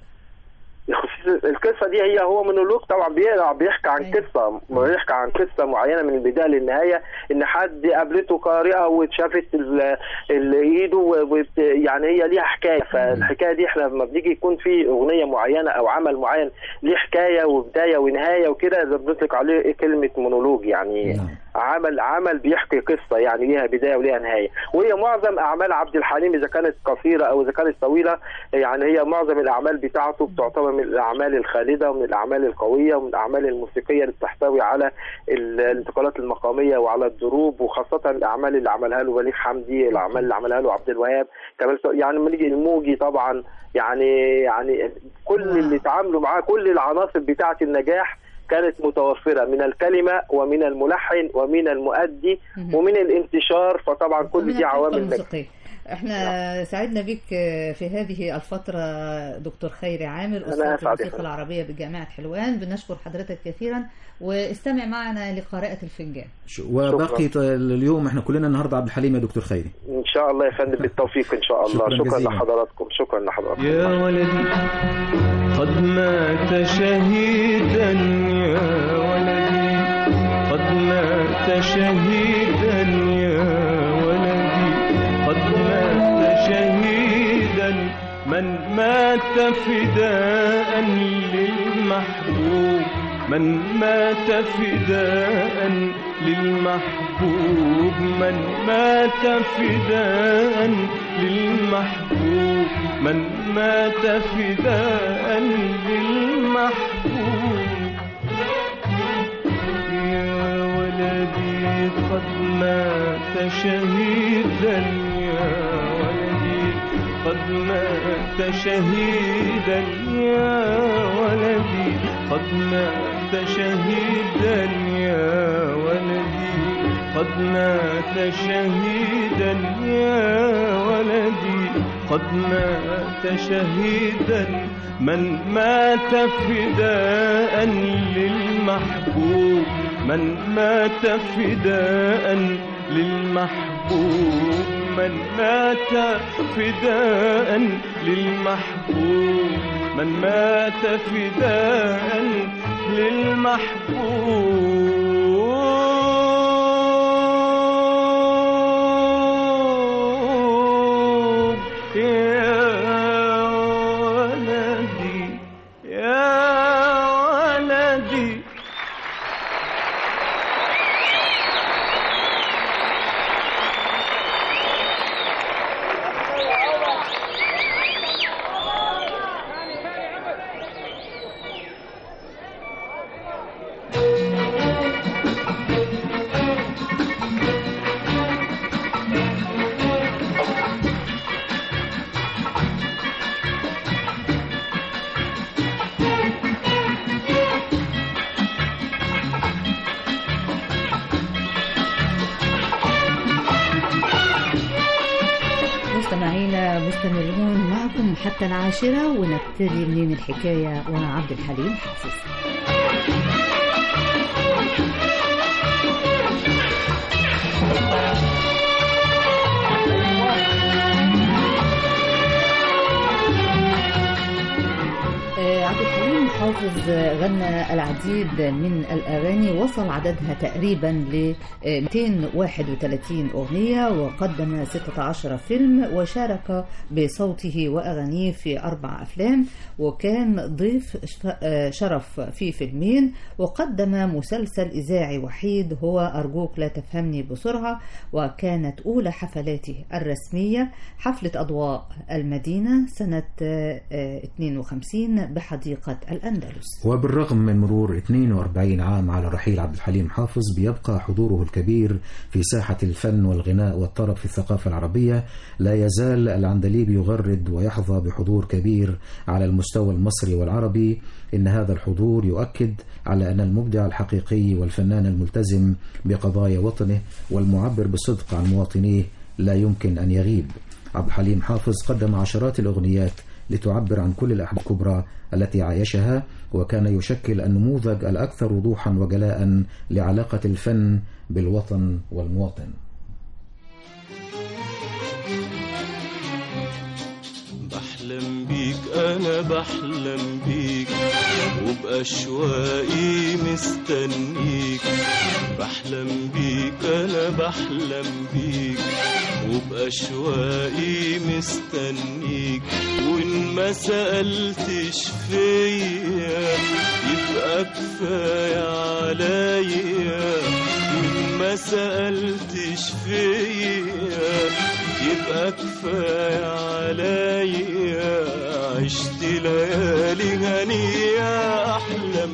خصوص- القصه دي هي هو مونولوج طبعا بيقرا بيحكي عن أيوة. قصه بيحكي عن قصه معينه من البدايه للنهايه ان حد قابلته قارئه واتشافت ال- ال- ايده وبت- يعني هي ليها حكايه فالحكايه دي احنا لما بنيجي يكون في اغنيه معينه او عمل معين ليه حكايه وبدايه ونهايه وكده ده بنطلق عليه كلمه مونولوج يعني نعم. عمل عمل بيحكي قصه يعني ليها بدايه وليها نهايه وهي معظم اعمال عبد الحليم اذا كانت قصيره او اذا كانت طويله يعني هي معظم الاعمال بتاعته بتعتبر من الاعمال الخالده ومن الاعمال القويه ومن الاعمال الموسيقيه اللي بتحتوي على ال- الانتقالات المقاميه وعلى الدروب وخاصه الاعمال اللي عملها له بليغ حمدي الاعمال اللي عملها له عبد الوهاب كمال سو- يعني لما نيجي الموجي طبعا يعني يعني كل اللي اتعاملوا معاه كل العناصر بتاعه النجاح كانت متوفرة من الكلمة ومن الملحن ومن المؤدي مهم. ومن الانتشار فطبعا كل ومن دي الفرقة عوامل نجاح الموسيقية. احنا سعدنا بك في هذه الفترة دكتور خيري عامر أنا أستاذ أسعد يا الموسيقى فندم. العربية بجامعة حلوان بنشكر حضرتك كثيرا واستمع معنا لقراءة الفنجان ش- وباقي ط- اليوم احنا كلنا النهارده عبد الحليم يا دكتور خيري إن شاء الله يا فندم بالتوفيق إن شاء الله شكراً شكرا, جزيلاً. لحضراتكم شكرا لحضراتكم يا ولدي قد مات شهيدا يا ولدي قد مات شهيدا يا ولدي قد مات شهيدا من مات فداء للمحبوب من مات فداء للمحبوب من مات فداء للمحبوب من مات فداء للمحبوب يا ولدي قد مات شهيدا يا ولدي قد مات شهيدا يا ولدي قد مات شهيدا يا ولدي قد مات شهيدا يا ولدي قد مات شهيدا من مات فداء للمحبوب من مات فداء للمحبوب من مات فداء للمحبوب من مات فداء للمحبوب يا ولدي يا ولدي مستمعينا مستمرون معكم حتى العاشرة ونبتدي من الحكاية وعبد الحليم حافظ آه، عبد الحليم الحليم حافظ غنى العديد من الأغاني وصل عددها تقريبا ل 231 أغنية وقدم 16 فيلم وشارك بصوته وأغانيه في أربع أفلام وكان ضيف شرف في فيلمين وقدم مسلسل إذاعي وحيد هو أرجوك لا تفهمني بسرعة وكانت أولى حفلاته الرسمية حفلة أضواء المدينة سنة 52 بحديقة الأندلس وبالرغم من مرور 42 عام على رحيل عبد الحليم حافظ بيبقى حضوره الكبير في ساحة الفن والغناء والطرب في الثقافة العربية لا يزال العندليب يغرد ويحظى بحضور كبير على المستوى المصري والعربي إن هذا الحضور يؤكد على أن المبدع الحقيقي والفنان الملتزم بقضايا وطنه والمعبر بصدق عن مواطنيه لا يمكن أن يغيب عبد الحليم حافظ قدم عشرات الأغنيات لتعبر عن كل الأحداث الكبرى التي عايشها وكان يشكل النموذج الأكثر وضوحا وجلاء لعلاقة الفن بالوطن والمواطن بحلم بيك انا بحلم بيك وبأشواقي مستنيك بحلم بيك انا بحلم بيك وبأشواقي مستنيك وان ما سألتش فيا يبقى كفاية عليا وان ما سألتش فيا يبقى كفاية عليا عشت ليالي هنية أحلم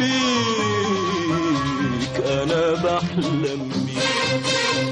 بيك أنا بحلم بيك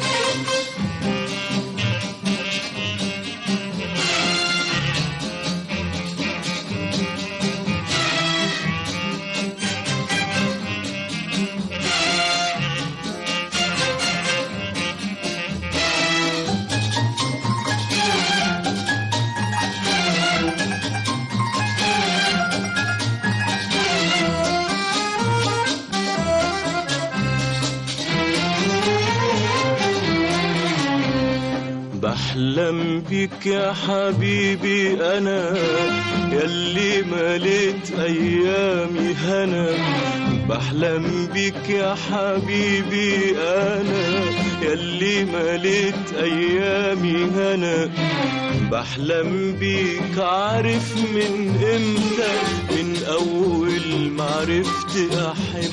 بحلم بيك يا حبيبي انا يلي مليت ايامي هنا بحلم بيك يا حبيبي انا يلي مليت ايامي هنا بحلم بيك عارف من امتى من اول ما عرفت احب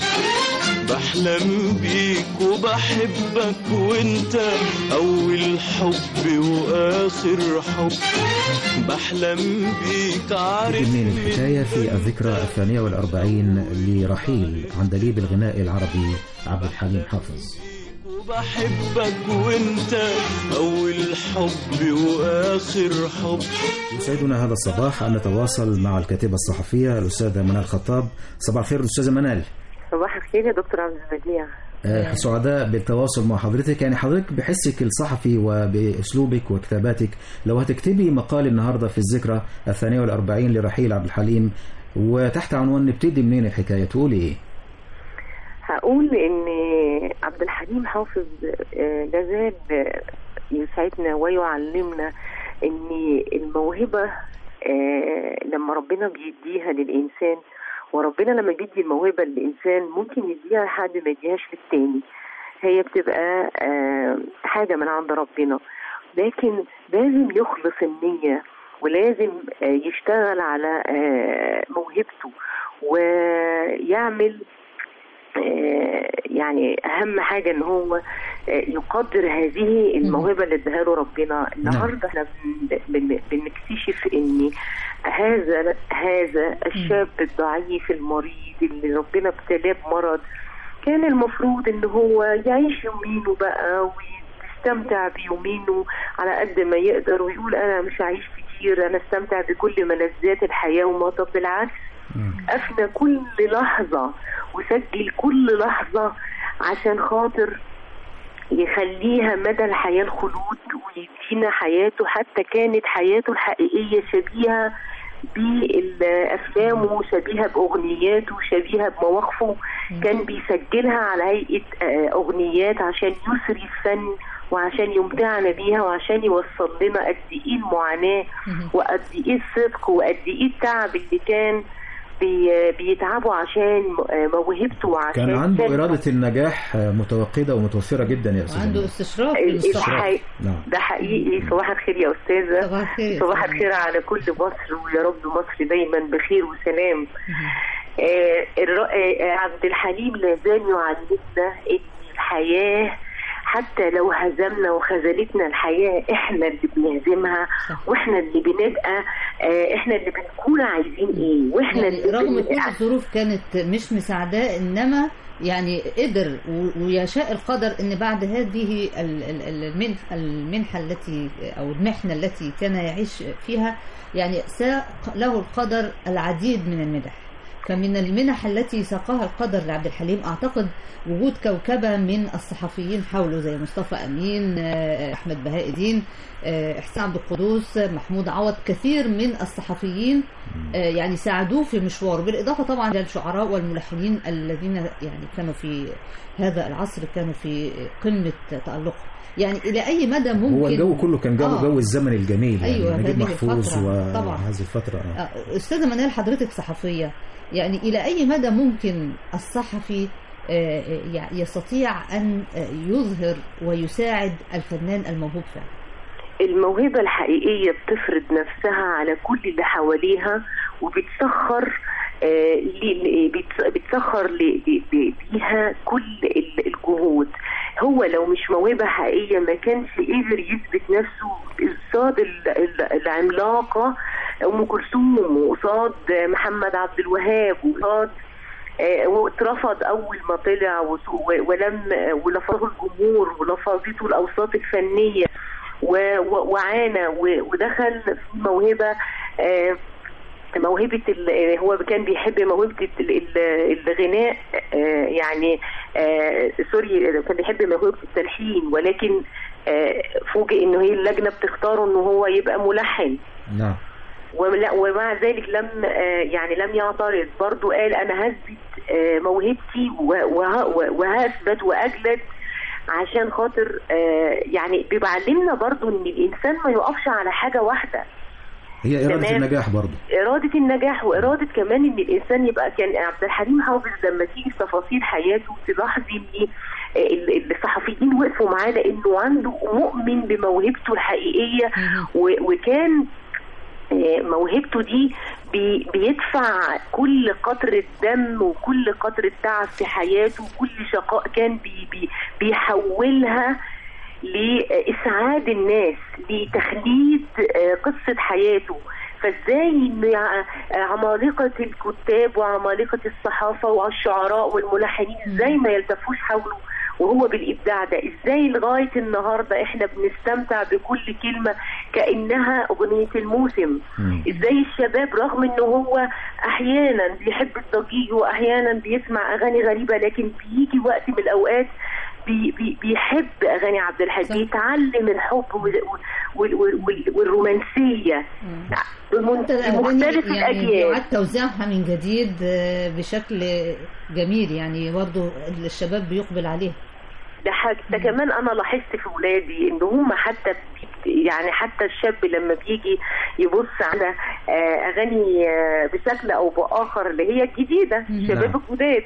بحلم بيك وبحبك وانت اول حب واخر حب بحلم بيك عارف من الحكاية في الذكرى الثانية والأربعين لرحيل عندليب الغناء العربي عبد الحليم حافظ وبحبك وانت اول حب واخر حب يسعدنا هذا الصباح أن نتواصل مع الكاتبة الصحفية الأستاذة منال خطاب صباح الخير أستاذة منال صباح الخير يا دكتور عبد البديع آه، سعداء بالتواصل مع حضرتك يعني حضرتك بحسك الصحفي وبأسلوبك وكتاباتك لو هتكتبي مقال النهاردة في الذكرى الثانية والأربعين لرحيل عبد الحليم وتحت عنوان نبتدي منين الحكاية تقولي إيه؟ هقول ان عبد الحليم حافظ آه، لازال آه، يسعدنا ويعلمنا ان الموهبة آه، لما ربنا بيديها للإنسان وربنا لما بيدي الموهبة للإنسان ممكن يديها لحد ما يديهاش للتاني هي بتبقى آه، حاجة من عند ربنا لكن لازم يخلص النية ولازم آه، يشتغل على آه، موهبته ويعمل آه، يعني اهم حاجه ان هو آه، يقدر هذه الموهبه اللي اداها له ربنا النهارده احنا بن- بن- بنكتشف ان هذا هذا الشاب الضعيف المريض اللي ربنا ابتلاه بمرض كان المفروض ان هو يعيش يومينه بقى ويستمتع بيومينه على قد ما يقدر ويقول انا مش هعيش كتير انا استمتع بكل ملذات الحياه وما طب بالعكس أفنى كل لحظة وسجل كل لحظة عشان خاطر يخليها مدى الحياة الخلود ويدينا حياته حتى كانت حياته الحقيقية شبيهة بأفلامه شبيهة بأغنياته شبيهة بمواقفه كان بيسجلها على هيئة آه، أغنيات عشان يسري الفن وعشان يمتعنا بيها وعشان يوصل لنا قد إيه المعاناة وقد إيه الصدق وقد إيه التعب اللي كان بي بيتعبوا عشان م- موهبته وعشان كان عنده سنه. إرادة النجاح متوقدة ومتوفرة جدا يا أستاذ وعنده منال. استشراف ال- للمستقبل الحقيقة نعم ده حقيقي صباح الخير يا استاذه صباح الخير. صباح الخير على كل مصر ويا رب مصر دايما بخير وسلام آه الر- آه عبد الحليم لازال يعلمنا ان الحياه حتى لو هزمنا وخذلتنا الحياه احنا اللي بنهزمها صح. واحنا اللي بنبقى آه احنا اللي بنكون عايزين ايه واحنا يعني اللي رغم بن- كل الظروف كانت مش مساعداه انما يعني قدر و- ويشاء القدر ان بعد هذه ال- ال- ال- المنح المنحه التي او المحنه التي كان يعيش فيها يعني ساق له القدر العديد من المدح فمن المنح التي ساقها القدر لعبد الحليم اعتقد وجود كوكبه من الصحفيين حوله زي مصطفى امين آه، احمد بهاء الدين آه، احسان عبد القدوس محمود عوض كثير من الصحفيين آه، يعني ساعدوه في مشواره بالإضافة طبعا للشعراء والملحنين الذين يعني كانوا في هذا العصر كانوا في قمة تألقهم يعني إلى أي مدى ممكن هو الجو كله كان جو آه. جو الزمن الجميل أيوة، يعني نجيب هذه محفوظ الفترة، طبعا. وهذه الفترة آه. آه، أستاذة منال حضرتك صحفية يعني إلى أي مدى ممكن الصحفي آه، آه، يستطيع أن آه، يظهر ويساعد الفنان الموهوب فعلا الموهبة الحقيقية بتفرض نفسها على كل اللي حواليها وبتسخر آه، لي- لي- بتس- بتسخر ل- ل- ل- ليها كل ال- الجهود هو لو مش موهبة حقيقية ما كانش قدر يثبت نفسه قصاد ال- ال- العملاقة أم كلثوم وقصاد محمد عبد الوهاب وقصاد آه، واترفض اول ما طلع وس- و- ولم ولفظه الجمهور ولفظته الاوساط الفنيه و- و- وعانى و- ودخل في موهبه آه، موهبة ال- هو كان بيحب موهبة ال- ال- الغناء آه، يعني آه، سوري كان بيحب موهبة التلحين ولكن آه، فوجئ انه هي اللجنة بتختاره انه هو يبقى ملحن نعم ولا ومع ذلك لم آه، يعني لم يعترض برضو قال انا هثبت آه، موهبتي و- وه- وهثبت واجلد عشان خاطر آه، يعني بيعلمنا برضو ان الانسان ما يقفش على حاجه واحده هي إرادة تمام. النجاح برضه إرادة النجاح وإرادة كمان إن الإنسان يبقى كان عبد الحليم حافظ لما تيجي في تفاصيل حياته تلاحظي إن ال- الصحفيين وقفوا معاه لأنه عنده مؤمن بموهبته الحقيقية و- وكان آه، موهبته دي بي بيدفع كل قطرة دم وكل قطرة تعب في حياته وكل شقاء كان بي بي بيحولها لإسعاد الناس لتخليد آه، قصة حياته فازاي ان ع- عمالقة الكتاب وعمالقة الصحافة والشعراء والملحنين ازاي ما يلتفوش حوله وهو بالابداع ده ازاي لغايه النهارده احنا بنستمتع بكل كلمه كانها اغنيه الموسم مم. ازاي الشباب رغم ان هو احيانا بيحب الضجيج واحيانا بيسمع اغاني غريبه لكن بيجي وقت من الاوقات بي بي بيحب اغاني عبد الحليم صح. بيتعلم الحب وال- وال- وال- وال- والرومانسيه بمن- بمختلف يعني الاجيال يعاد توزيعها من جديد آه، بشكل جميل يعني برضو الشباب بيقبل عليها ده حاجة ده كمان انا لاحظت في ولادي ان هم حتى بي- يعني حتى الشاب لما بيجي يبص على آه، اغاني آه، بشكل او باخر اللي هي الجديده شباب نعم. الجداد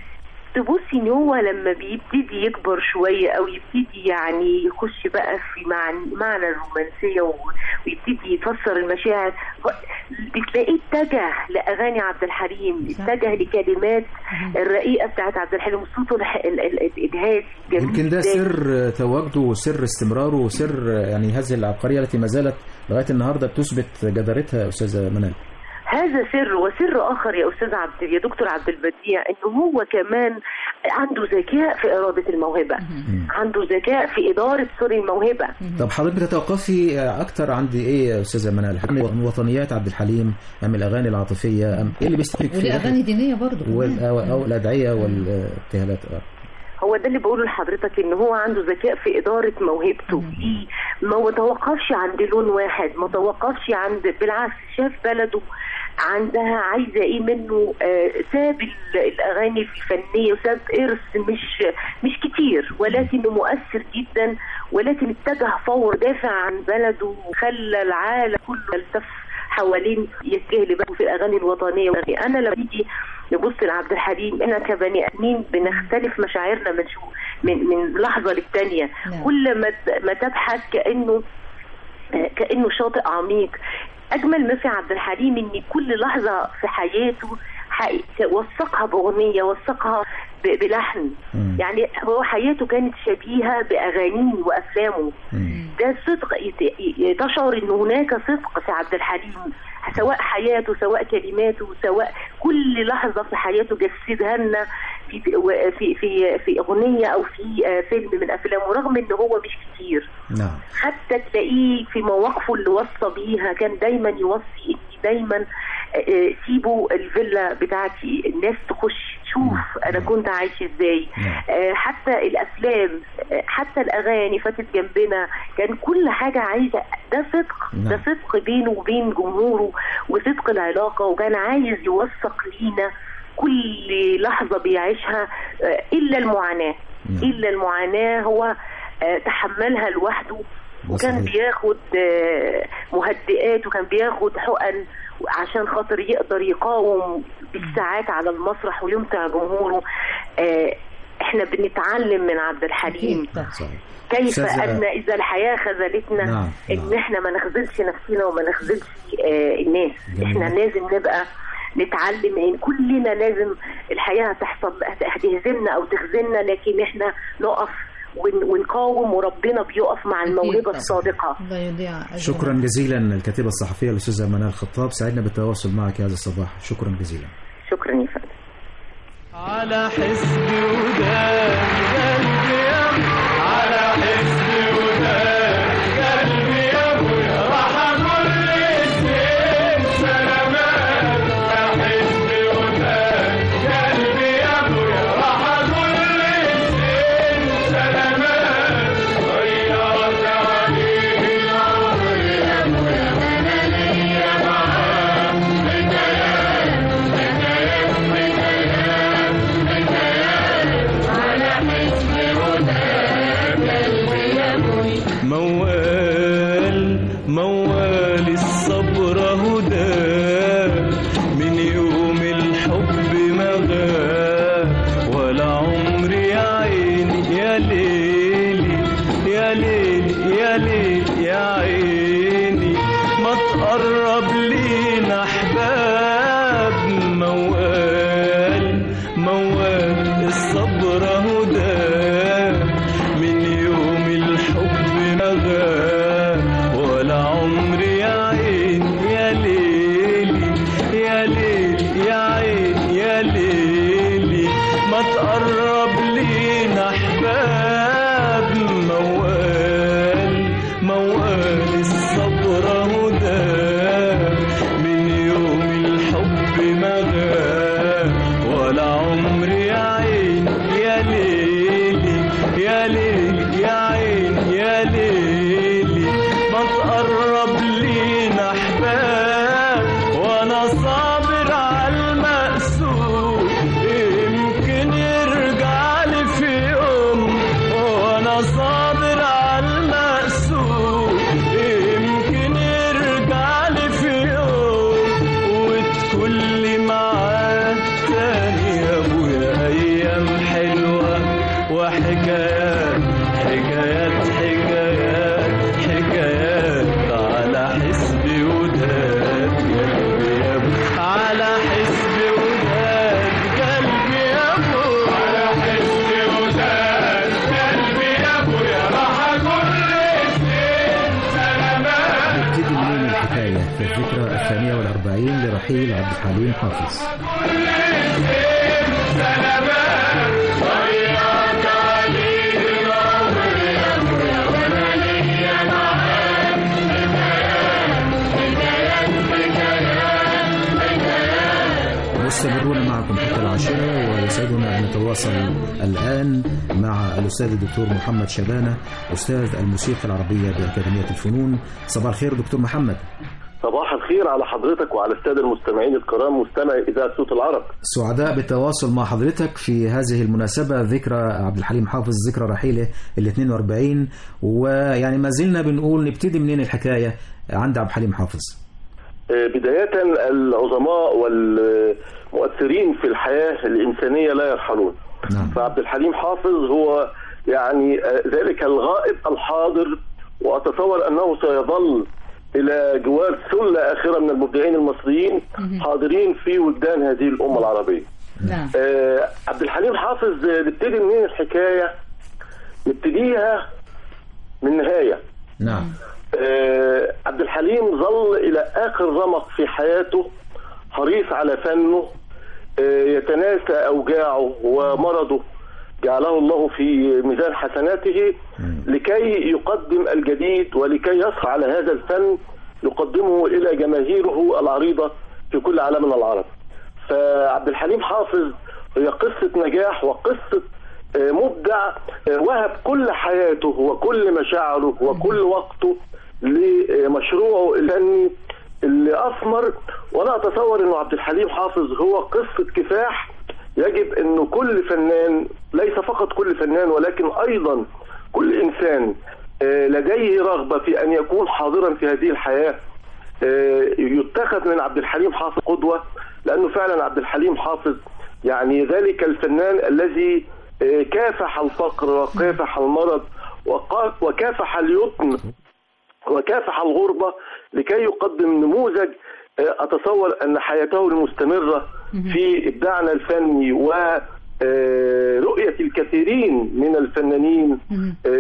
تبصي ان هو لما بيبتدي يكبر شويه او يبتدي يعني يخش بقى في معنى, معنى الرومانسيه و- ويبتدي يفسر المشاعر بتلاقيه اتجه لاغاني عبد الحليم صح. اتجه لكلمات الرقيقه بتاعت عبد الحليم صوته الح- ال- ال- الادهاسي جميل يمكن ده جداً. سر تواجده وسر استمراره وسر يعني هذه العبقرية التي ما زالت لغاية النهاردة بتثبت جدارتها يا أستاذة منال هذا سر وسر اخر يا استاذ عبد يا دكتور عبد البديع انه هو كمان عنده ذكاء في اراده الموهبه عنده ذكاء في اداره سوري الموهبه طب حضرتك بتتوقفي أكتر عند إيه يا أستاذة منال؟ من وطنيات عبد الحليم أم الأغاني العاطفية أم إيه اللي بيستهلك في ولأغاني دينية برضو وال- كمان. أو, أو الأدعية والابتهالات آه. هو ده اللي بقوله لحضرتك ان هو عنده ذكاء في اداره موهبته ليه ما توقفش عند لون واحد ما توقفش عند بالعكس شاف بلده عندها عايزه ايه منه آه ساب ال- الاغاني الفنيه وساب ارث مش مش كتير ولكنه مؤثر جدا ولكن اتجه فور دافع عن بلده وخلى العالم كله يلتف حوالين يتجه لبقى في الاغاني الوطنيه انا لما نيجي نبص لعبد الحليم احنا كبني ادمين بنختلف مشاعرنا من شو من من لحظه للتانيه نعم. كل ما ت- ما تبحث كانه كانه شاطئ عميق اجمل ما في عبد الحليم ان كل لحظه في حياته حقيقة وثقها باغنيه وثقها ب- بلحن مم. يعني هو حياته كانت شبيهه باغانيه وافلامه مم. ده صدق يت- ي- تشعر ان هناك صدق في عبد الحليم سواء حياته سواء كلماته سواء كل لحظه في حياته جسدها لنا في في في في, في اغنيه او في آه، فيلم من افلامه رغم ان هو مش كتير نعم حتى تلاقيه في مواقفه اللي وصى بيها كان دايما يوصي ان دايما آه، آه، سيبوا الفيلا بتاعتي الناس تخش تشوف انا كنت عايش ازاي نعم. آه، حتى الافلام آه، حتى الاغاني فاتت جنبنا كان كل حاجه عايزه ده صدق نعم. ده صدق بينه وبين جمهوره وصدق العلاقه وكان عايز يوثق لينا كل لحظه بيعيشها آه، الا المعاناه نعم. الا المعاناه هو آه، تحملها لوحده ده وكان صحيح. بياخد آه، مهدئات وكان بياخد حقن عشان خاطر يقدر يقاوم بالساعات على المسرح ويمتع جمهوره آه، احنا بنتعلم من عبد الحليم أكيد طبعا. صحيح كيف أستاذة- ان اذا الحياه خذلتنا نعم، ان نعم. احنا ما نخذلش نفسنا وما نخذلش آه، الناس جميل. احنا لازم نبقى نتعلم ان كلنا لازم الحياه هتحصل هتهزمنا او تخذلنا لكن احنا نقف ون- ونقاوم وربنا بيقف مع أكيد الموهبه طبعا. الصادقه لا يضيع أجرها. شكرا جزيلا الكاتبة الصحفية الأستاذة منال خطاب سعدنا بالتواصل معك هذا الصباح شكرا جزيلا شكرا يا فندم على حسب وداد قلبي يا أبو على حسب وداد قلبي يا ابويا راح اقول للزين سلامات على حسب وداد قلبي يا ابويا راح اقول للزين سلامات غيرت عليه العمر يا ابويا انا ليا معاه حكايات حكايات حكايات على حسب وداد قلبي يا ابوي موال موال الصبر هدى من يوم الحب ما غاب ولا عمري يا عيني يا ليلي يا ليلي يا ليلي يا عيني ما تقرب لينا احباب موال موال الصبر هدى من يوم الحب ما غاب ولا عمري يا عين يا ليلي يا ليلي يا عين يا ليلي ما تقرب لينا احباب موال موال الصبر هدى من يوم الحب ما غاب ولا عمري يا عين يا ليلي يا ليلي يا عين يا ليلي ما تقرب لينا احباب وانا صابر على المقسوم يمكن يرجع لي في يوم وانا صابر على المقسوم يمكن يرجع لي في يوم وتكون لي معاه تاني يا ابويا ايام حلوه وحكايات حكايات حكايات حكايات على حسب وداد قلبي يا ابو على حسب وداد قلبي يا ابو على حسب وداد قلبي يا ابو يا راح اقول للزين سلامات نبتدي منين الحكاية في الذكرى الثانية والأربعين لرحيل عبد الحليم حافظ مستمرون معكم حتى العاشرة ويسعدنا أن نتواصل الآن مع الأستاذ الدكتور محمد شبانة أستاذ الموسيقى العربية بأكاديمية الفنون صباح الخير دكتور محمد صباح الخير على حضرتك وعلى الساده المستمعين الكرام مستمعي اذاعه صوت العرب سعداء بالتواصل مع حضرتك في هذه المناسبة ذكرى عبد الحليم حافظ ذكرى رحيله ال 42 ويعني ما زلنا بنقول نبتدي منين الحكاية عند عبد الحليم حافظ آه، بداية العظماء والمؤثرين في الحياة الإنسانية لا يرحلون نعم. فعبد الحليم حافظ هو يعني آه، ذلك الغائب الحاضر وأتصور أنه سيظل إلى جوار ثلة آخرة من المبدعين المصريين حاضرين في وجدان هذه الأمة العربية نعم آه، عبد الحليم حافظ آه، نبتدي منين الحكاية نبتديها من نهاية نعم آه، عبد الحليم ظل إلى آخر رمق في حياته حريص على فنه آه، يتناسى أوجاعه ومرضه جعله الله في ميزان حسناته لكي يقدم الجديد ولكي يسعى على هذا الفن يقدمه إلى جماهيره العريضة في كل عالمنا العربي فعبد الحليم حافظ هي قصة نجاح وقصة آه، مبدع آه، وهب كل حياته وكل مشاعره وكل وقته لمشروعه الفني اللي أثمر وأنا أتصور أنه عبد الحليم حافظ هو قصة كفاح يجب أنه كل فنان ليس فقط كل فنان ولكن أيضا كل إنسان آه، لديه رغبة في أن يكون حاضرا في هذه الحياة آه، يتخذ من عبد الحليم حافظ قدوة لأنه فعلا عبد الحليم حافظ يعني ذلك الفنان الذي آه، كافح الفقر وكافح المرض وقا- وكافح اليتم وكافح الغربة لكي يقدم نموذج آه، أتصور أن حياته المستمرة في إبداعنا الفني و آه، رؤية الكثيرين من الفنانين آه،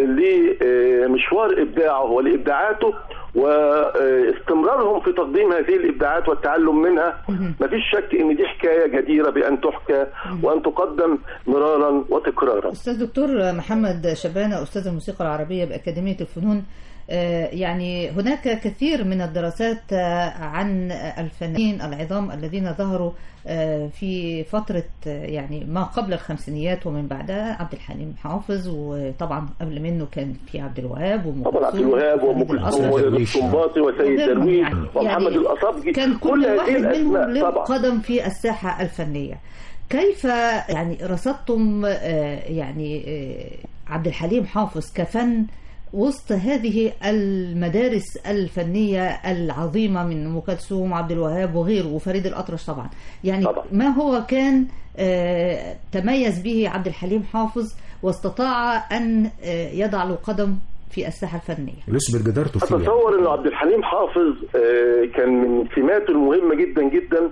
لمشوار إبداعه ولإبداعاته واستمرارهم في تقديم هذه الإبداعات والتعلم منها مفيش شك أن دي حكاية جديرة بأن تحكى وأن تقدم مرارا وتكرارا أستاذ دكتور محمد شبانة أستاذ الموسيقى العربية بأكاديمية الفنون آه، يعني هناك كثير من الدراسات آه، عن الفنانين العظام الذين ظهروا آه، في فترة آه، يعني ما قبل الخمسينيات ومن بعدها عبد الحليم حافظ وطبعا قبل منه كان في عبد الوهاب وأم طبعا عبد كلثوم الوهاب وام وفريد كلثوم الأطرش. والسنباطي وسيد وغيرهم درويش يعني. ومحمد يعني الأصابجي كان كل هذه واحد منهم الأسماء له طبعا قدم في الساحة الفنية كيف يعني رصدتم آه، يعني آه، عبد الحليم حافظ كفن وسط هذه المدارس الفنية العظيمة من أم كلثوم وعبد الوهاب وغيره وفريد الأطرش طبعا يعني طبعا. ما هو كان آه، تميز به عبد الحليم حافظ واستطاع أن آه، يضع له قدم في الساحة الفنية يثبت جدارته فيه اتصور انه عبد الحليم حافظ آه، كان من سماته المهمه جدا جدا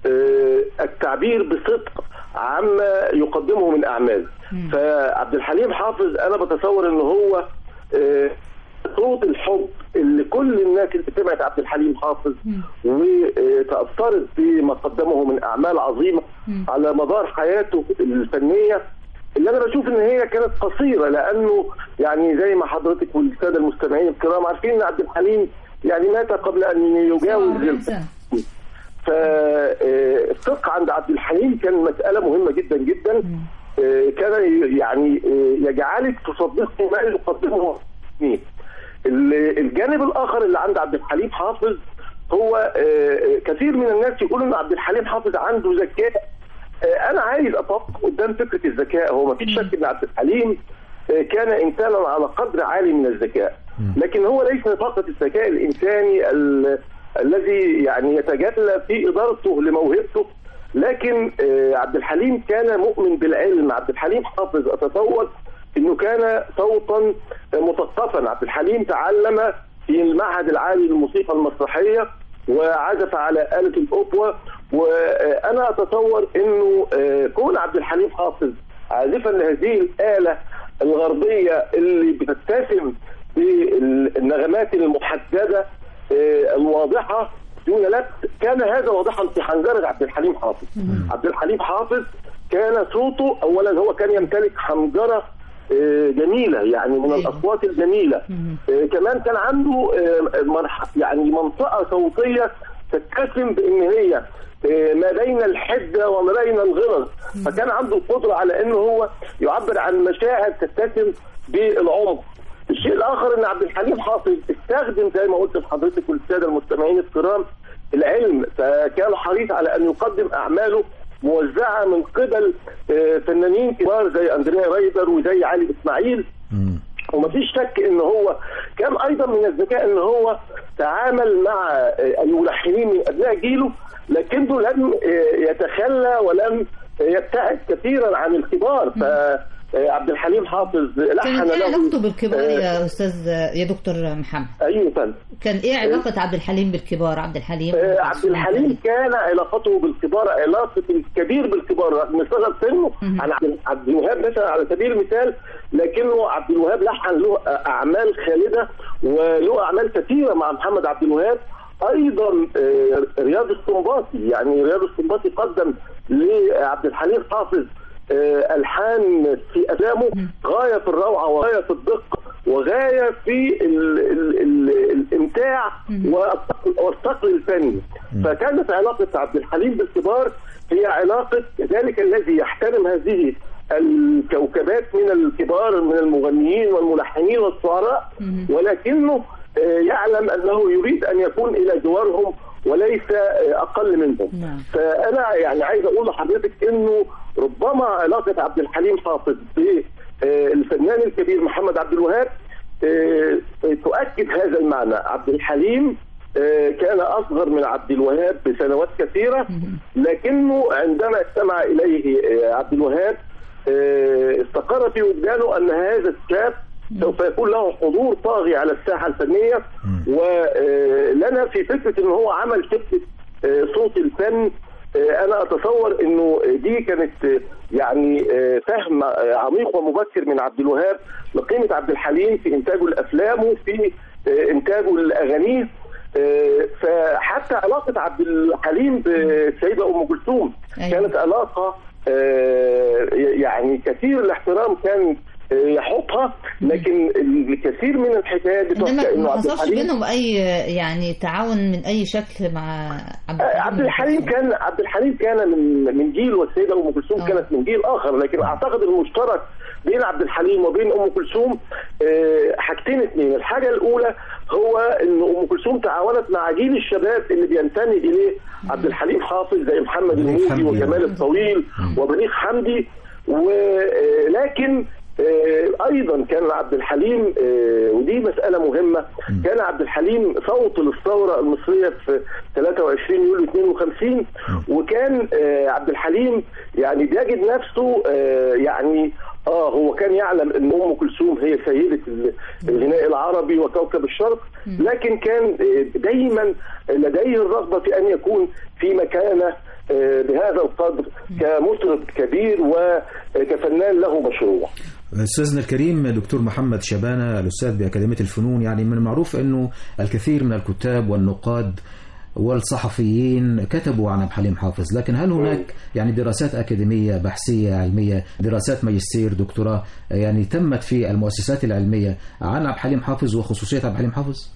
آه، التعبير بصدق عما يقدمه من اعمال فعبد الحليم حافظ انا بتصور انه هو آه، صوت الحب اللي كل الناس اللي سمعت عبد الحليم حافظ وتأثرت بما قدمه من أعمال عظيمة على مدار حياته الفنية اللي أنا بشوف إن هي كانت قصيرة لأنه يعني زي ما حضرتك والسادة المستمعين الكرام عارفين إن عبد الحليم يعني مات قبل أن يجاوز 47 سنة. فالصدق عند عبد الحليم كان مسألة مهمة جدا جدا آه، كان ي- يعني آه، يجعلك تصدقي ما يقدمه مين ال- الجانب الآخر اللي عند عبد الحليم حافظ هو آه، كثير من الناس يقولوا ان عبد الحليم حافظ عنده ذكاء آه، انا عايز اتوقف قدام فكره الذكاء هو ما فيش شك ان عبد الحليم آه، كان انسانا على قدر عالي من الذكاء لكن هو ليس فقط الذكاء الانساني ال- الذي يعني يتجلى في ادارته لموهبته لكن آه، عبد الحليم كان مؤمن بالعلم عبد الحليم حافظ اتصور انه كان صوتا مثقفا عبد الحليم تعلم في المعهد العالي للموسيقى المسرحيه وعزف على آلة الأوبوا وأنا أتصور أنه آه، كون عبد الحليم حافظ عازفا لهذه الآلة الغربية اللي بتتسم بالنغمات المحددة آه، الواضحة دون لبس كان هذا واضحا في حنجرة عبد الحليم حافظ عبد الحليم حافظ كان صوته أولا هو كان يمتلك حنجرة آه، جميلة يعني من الأصوات الجميلة آه، كمان كان عنده آه، مرح- يعني منطقة صوتية تتسم بأن هي آه، ما بين الحدة وما بين الغلظ فكان عنده القدرة على أنه هو يعبر عن مشاعر تتسم بالعمق الشيء الآخر أن عبد الحليم حافظ استخدم زي ما قلت لحضرتك والسادة المستمعين الكرام العلم فكان حريص على أن يقدم أعماله موزعة من قبل آه، فنانين كبار زي أندريا رايدر وزي علي إسماعيل ومفيش شك ان هو كان ايضا من الذكاء ان هو تعامل مع آه، الملحنين من ابناء جيله لكنه لم آه، يتخلى ولم يبتعد كثيرا عن الكبار فعبد الحليم حافظ لحن كانت ايه له علاقته بالكبار آه، يا استاذ يا دكتور محمد ايوه فندم كان ايه علاقه عبد الحليم بالكبار عبد الحليم آه، عبد الحليم كان علاقته بالكبار علاقة الكبير بالكبار رغم صغر سنه عن عبد- عبد الوهاب مثلا على سبيل المثال لكنه عبد الوهاب لحن له أعمال خالدة وله أعمال كثيرة مع محمد عبد الوهاب أيضا آه، رياض السنباطي يعني رياض السنباطي قدم لعبد الحليم حافظ آه، ألحان في أفلامه غاية في الروعة وغاية في الدقة وغاية في ال ال ال الإمتاع والثقل- والثقل الفني فكانت علاقة عبد الحليم بالكبار هي علاقة ذلك الذي يحترم هذه الكوكبات من الكبار من المغنيين والملحنين والشعراء ولكنه آه، يعلم أنه يريد أن يكون إلى جوارهم وليس آه، أقل منهم نعم. فأنا يعني عايز أقول لحضرتك إنه ربما علاقة عبد الحليم حافظ بالفنان الكبير محمد عبد الوهاب آه، تؤكد هذا المعنى عبد الحليم آه، كان أصغر من عبد الوهاب بسنوات كثيرة لكنه عندما استمع إليه آه، عبد الوهاب آه، استقر في وجدانه أن هذا الشاب سوف يكون له حضور طاغي على الساحة الفنية ولنا في فكرة أنه هو عمل شبكة آه، صوت الفن آه، انا اتصور انه دي كانت آه، يعني آه، فهم آه، عميق ومبكر من عبد الوهاب لقيمه عبد الحليم في انتاجه الافلام وفي آه، انتاجه لاغانيه آه، فحتى علاقه عبد الحليم بالسيده ام كلثوم أيوة. كانت علاقه آه، يعني كثير الاحترام كان آه، يحطها لكن الكثير من الحكايات انما بتحكي انه ما عبد حصلش الحليم بينهم اي يعني تعاون من اي شكل مع عبد آه، عبد الحليم كان عبد الحليم كان من من جيل والسيده ام كلثوم آه. كانت من جيل اخر لكن اعتقد المشترك بين عبد الحليم وبين ام كلثوم آه، حاجتين اثنين الحاجه الاولى هو ان ام كلثوم تعاونت مع جيل الشباب اللي بينتمي اليه عبد الحليم حافظ زي محمد بليغ الموجي حمدي. وجمال الطويل وبليغ حمدي ولكن ايضا كان عبد الحليم آه، ودي مساله مهمه كان عبد الحليم صوت للثوره المصريه في 23 يوليو 52 وكان آه، عبد الحليم يعني بيجد نفسه آه، يعني اه هو كان يعلم ان ام كلثوم هي سيده ال- الغناء العربي وكوكب الشرق لكن كان آه، دايما لديه الرغبه في ان يكون في مكانه آه، بهذا القدر كمطرب كبير وكفنان له مشروع استاذنا الكريم دكتور محمد شبانه الاستاذ باكاديميه الفنون يعني من المعروف انه الكثير من الكتاب والنقاد والصحفيين كتبوا عن عبد الحليم حافظ لكن هل هناك يعني دراسات أكاديمية بحثية علمية دراسات ماجستير دكتوراه يعني تمت في المؤسسات العلمية عن عبد الحليم حافظ وخصوصية عبد الحليم حافظ؟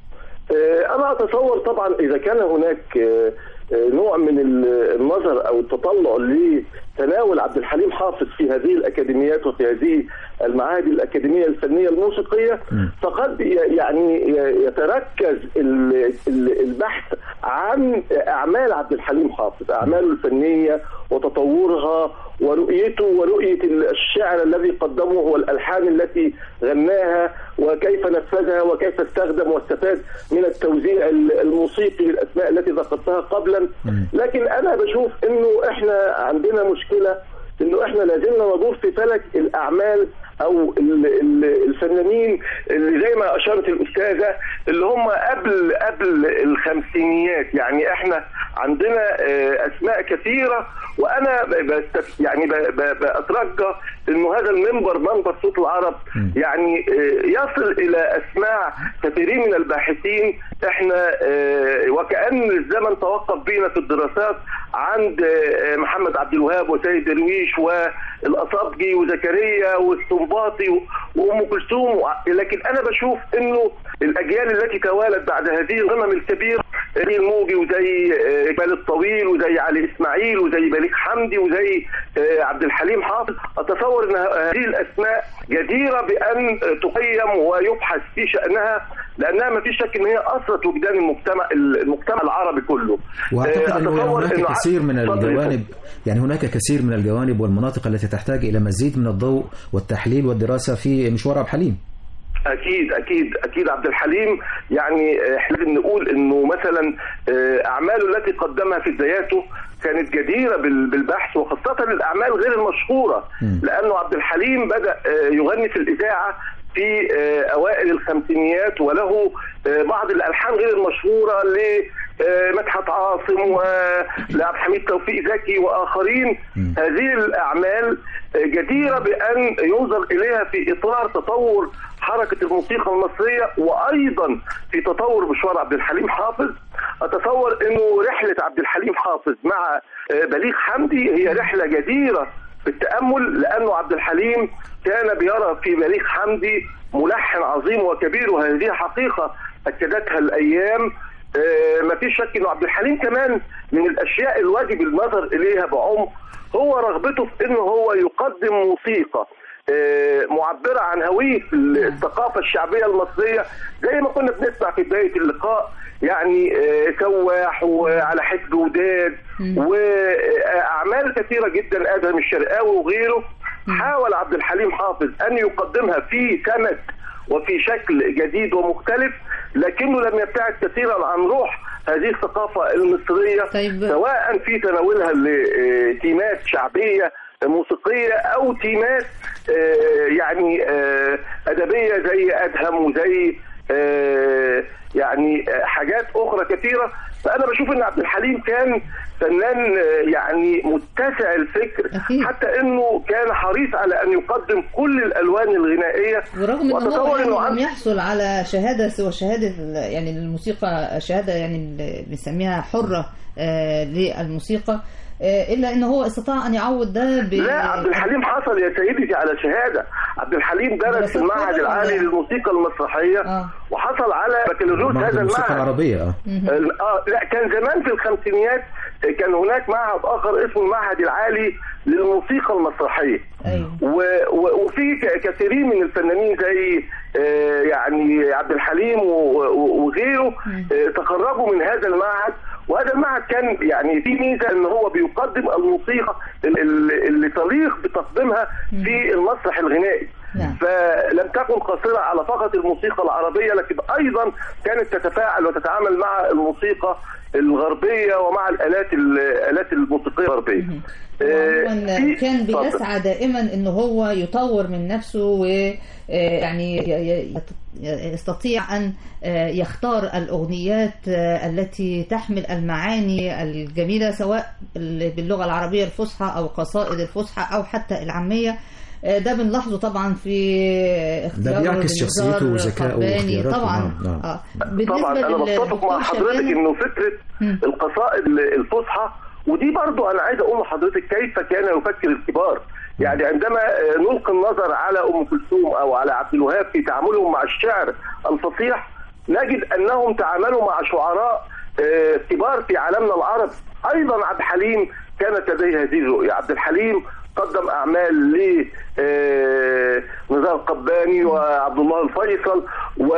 آه، أنا أتصور طبعا إذا كان هناك آه، آه، نوع من ال- النظر أو التطلع لتناول عبد الحليم حافظ في هذه الأكاديميات وفي هذه المعاهد الأكاديمية الفنية الموسيقية فقد ي- يعني ي- يتركز ال- ال- البحث عن أعمال عبد الحليم حافظ أعماله الفنية وتطورها ورؤيته ورؤية الشعر الذي قدمه والألحان التي غناها وكيف نفذها وكيف استخدم واستفاد من التوزيع الموسيقي للأسماء التي ذكرتها قبلا لكن أنا بشوف أنه إحنا عندنا مشكلة أنه إحنا لازلنا ندور في فلك الأعمال او ال- ال- الفنانين اللي زي ما اشارت الاستاذه اللي هم قبل قبل الخمسينيات يعني احنا عندنا آه، اسماء كثيره وانا ب- بست- يعني ب- ب- بترجى انه هذا المنبر منبر صوت العرب يعني آه، يصل الى اسماع كثيرين من الباحثين احنا آه، وكان الزمن توقف بينا في الدراسات عند آه، محمد عبد الوهاب وسيد درويش والاصابجي وزكريا والسنباطي و- وام كلثوم وع- لكن انا بشوف انه الاجيال التي توالت بعد هذه الغمم الكبيره زي الموجي وزي آه، جمال الطويل وزي علي اسماعيل وزي بليغ حمدي وزي آه، عبد الحليم حافظ اتصور ان هذه الاسماء جديره بان آه، تقيم ويبحث في شانها لانها ما فيش شك ان هي اثرت وجدان المجتمع المجتمع العربي كله واعتقد آه، انه أتصور هناك إنه ع- كثير من اتفضل يا الجوانب يعني هناك كثير من الجوانب والمناطق التي تحتاج الى مزيد من الضوء والتحليل والدراسه في مشوار عبد الحليم اكيد اكيد اكيد عبد الحليم يعني احنا لازم نقول انه مثلا آه، اعماله التي قدمها في بداياته كانت جديره بال- بالبحث وخاصه الاعمال غير المشهوره لانه عبد الحليم بدا آه، يغني في الاذاعه في آه، اوائل الخمسينيات وله آه، بعض الالحان غير المشهوره لمدحت عاصم ولعبد الحميد توفيق زكي واخرين هذه الاعمال آه، جديره بان ينظر اليها في اطار تطور حركه الموسيقى المصريه وايضا في تطور مشوار عبد الحليم حافظ اتصور انه رحله عبد الحليم حافظ مع آه، بليغ حمدي هي رحله جديره بالتامل لانه عبد الحليم كان بيرى في بليغ حمدي ملحن عظيم وكبير وهذه حقيقه اكدتها الايام آه، ما فيش شك انه عبد الحليم كمان من الاشياء الواجب النظر اليها بعمق هو رغبته في انه هو يقدم موسيقى آه، معبره عن هويه الثقافه الشعبيه المصريه زي ما كنا بنسمع في بدايه اللقاء يعني آه، سواح وعلى حد وداد واعمال كثيره جدا ادهم الشرقاوي وغيره حاول عبد الحليم حافظ ان يقدمها في سند وفي شكل جديد ومختلف لكنه لم يبتعد كثيرا عن روح هذه الثقافه المصريه طيب. سواء في تناولها لتيمات شعبيه موسيقيه او تيمات آه، يعني آه، ادبيه زي ادهم وزي آه، يعني آه، حاجات اخرى كثيره فانا بشوف ان عبد الحليم كان فنان آه، يعني متسع الفكر أكيد. حتى انه كان حريص على ان يقدم كل الالوان الغنائيه ورغم ان هو وأتصور يعني إنه لم عن- يحصل على شهاده سوى شهاده ال- يعني الموسيقى شهاده يعني ال- بنسميها حره آه، للموسيقى آه، الا ان هو استطاع ان يعوض ده ب لا عبد الحليم حصل يا سيدتي على شهاده عبد الحليم درس دراسات في المعهد ولا- العالي للموسيقى المسرحيه آه. وحصل على بكالوريوس معهد هذا الموسيقى المعهد العربية آه. اه لا كان زمان في الخمسينيات كان هناك معهد اخر اسمه المعهد العالي للموسيقى المسرحيه ايوه و- و- وفي ك- كثيرين من الفنانين زي آه، يعني عبد الحليم و- و- وغيره آه، تخرجوا من هذا المعهد وهذا المعهد كان يعني في ميزه ان هو بيقدم الموسيقى ال- ال- اللي تليق بتقديمها في المسرح الغنائي نعم. فلم تكن قاصره على فقط الموسيقى العربيه لكن ايضا كانت تتفاعل وتتعامل مع الموسيقى الغربيه ومع الالات الالات الموسيقيه الغربيه. آه، عموما في- كان اتفضل. بيسعى دائما ان هو يطور من نفسه ويعني يستطيع ان آه، يختار الاغنيات آه، التي تحمل المعاني الجميله سواء باللغه العربيه الفصحى او قصائد الفصحى او حتى العاميه آه، ده بنلاحظه طبعا في اختياره بيعكس للنزار شخصيته وذكائه قباني. واختياراته، طبعا نعم، نعم. آه. طبعا انا لل- بتفق مع للدكتور حضرتك شبانة- انه فكره مم. القصائد الفصحى ودي برضو انا عايز اقول لحضرتك كيف كان يفكر الكبار يعني عندما آه، نلقي النظر على ام كلثوم او على عبد الوهاب في تعاملهم مع الشعر الفصيح نجد انهم تعاملوا مع شعراء آه، كبار في عالمنا العربي ايضا عبد الحليم كانت لديه هذه الرؤيه عبد الحليم قدم اعمال ل آه، نزار قباني وعبد الله الفيصل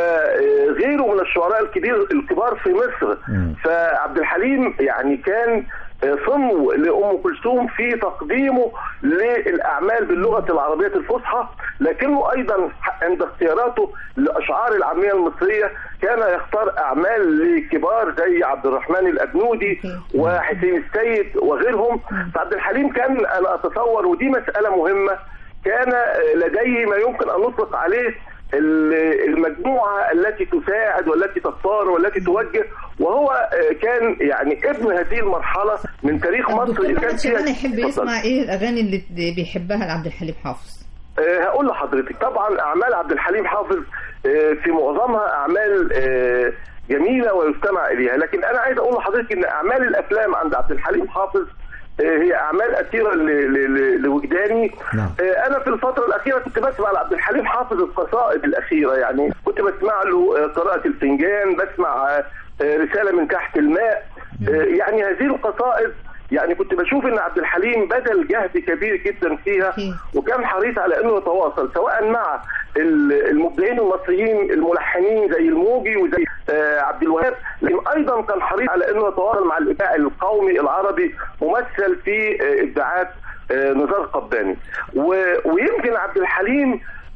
وغيره من الشعراء الكبير الكبار في مصر فعبد الحليم يعني كان آه، صنو لام كلثوم في تقديمه للاعمال باللغه العربيه الفصحى لكنه ايضا عند اختياراته لاشعار العاميه المصريه كان يختار اعمال لكبار زي عبد الرحمن الابنودي وحسين السيد وغيرهم فعبد الحليم كان انا اتصور ودي مساله مهمه كان لديه ما يمكن ان نطلق عليه ال- المجموعه التي تساعد والتي تختار والتي توجه وهو كان يعني ابن هذه المرحله من تاريخ مصر الدكتور اللي محمد شبانة يحب اتفضل. يسمع ايه الاغاني اللي بيحبها لعبد الحليم حافظ آه، هقول لحضرتك طبعا اعمال عبد الحليم حافظ آه، في معظمها اعمال آه، جميله ويستمع اليها لكن انا عايز اقول لحضرتك ان اعمال الافلام عند عبد الحليم حافظ آه، هي اعمال اثيره ل- ل- ل- لوجداني نعم. آه، انا في الفتره الاخيره كنت بسمع لعبد الحليم حافظ القصائد الاخيره يعني كنت بسمع له آه، قراءه الفنجان بسمع آه، آه، رساله من تحت الماء آه، يعني هذه القصائد يعني كنت بشوف ان عبد الحليم بذل جهد كبير جدا فيها أكيد. وكان حريص على انه يتواصل سواء مع ال- المبدعين المصريين الملحنين زي الموجي وزي آه، عبد الوهاب لكن ايضا كان حريص على انه يتواصل مع الابداع القومي العربي ممثل في آه، ابداعات آه، نزار قباني و- ويمكن عبد الحليم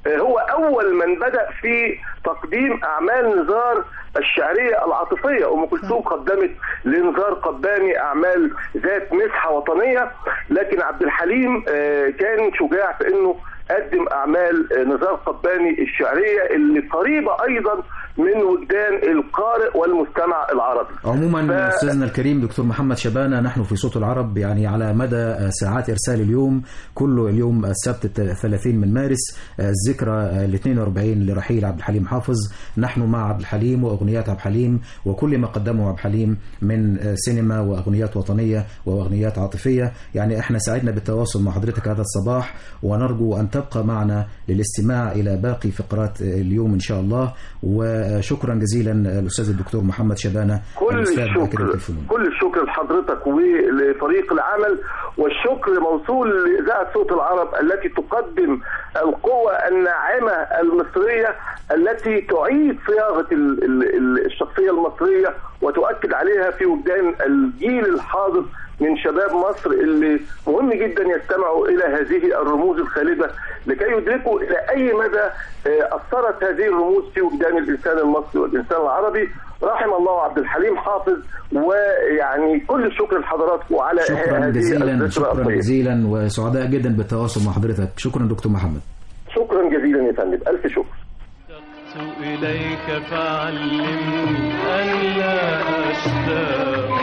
آه، هو اول من بدا في تقديم اعمال نزار الشعريه العاطفيه ام كلثوم قدمت لنزار قباني اعمال ذات مسحه وطنيه لكن عبد الحليم آه، كان شجاع في انه قدم اعمال آه، نزار قباني الشعريه اللي قريبه ايضا من وجدان القارئ والمستمع العربي عموما ف- استاذنا الكريم دكتور محمد شبانه نحن في صوت العرب يعني على مدى ساعات ارسال اليوم كله اليوم السبت الت- 30 من مارس الذكرى ال 42 لرحيل عبد الحليم حافظ نحن مع عبد الحليم واغنيات عبد الحليم وكل ما قدمه عبد الحليم من سينما واغنيات وطنيه واغنيات عاطفيه يعني احنا سعدنا بالتواصل مع حضرتك هذا الصباح ونرجو ان تبقى معنا للاستماع الى باقي فقرات اليوم ان شاء الله وشكرا جزيلا الاستاذ الدكتور محمد شبانه كل الأستاذ بأكاديمية الشكر الفنون. كل الشكر لحضرتك ولفريق العمل والشكر موصول لإذاعة صوت العرب التي تقدم القوة الناعمة المصرية التي تعيد صياغة ال- ال- ال- الشخصية المصرية وتؤكد عليها في وجدان الجيل الحاضر من شباب مصر اللي مهم جدا يستمعوا الى هذه الرموز الخالده لكي يدركوا الى اي مدى آه، اثرت هذه الرموز في وجدان الانسان المصري والانسان العربي رحم الله عبد الحليم حافظ ويعني كل الشكر لحضراتكم على شكرا هذه جزيلا الذكرى شكرا الطيبة. جزيلا وسعداء جدا بالتواصل مع حضرتك شكرا دكتور محمد شكرا جزيلا يا فندم الف شكر اشتقت إليك فعلمني أن لا أشتاق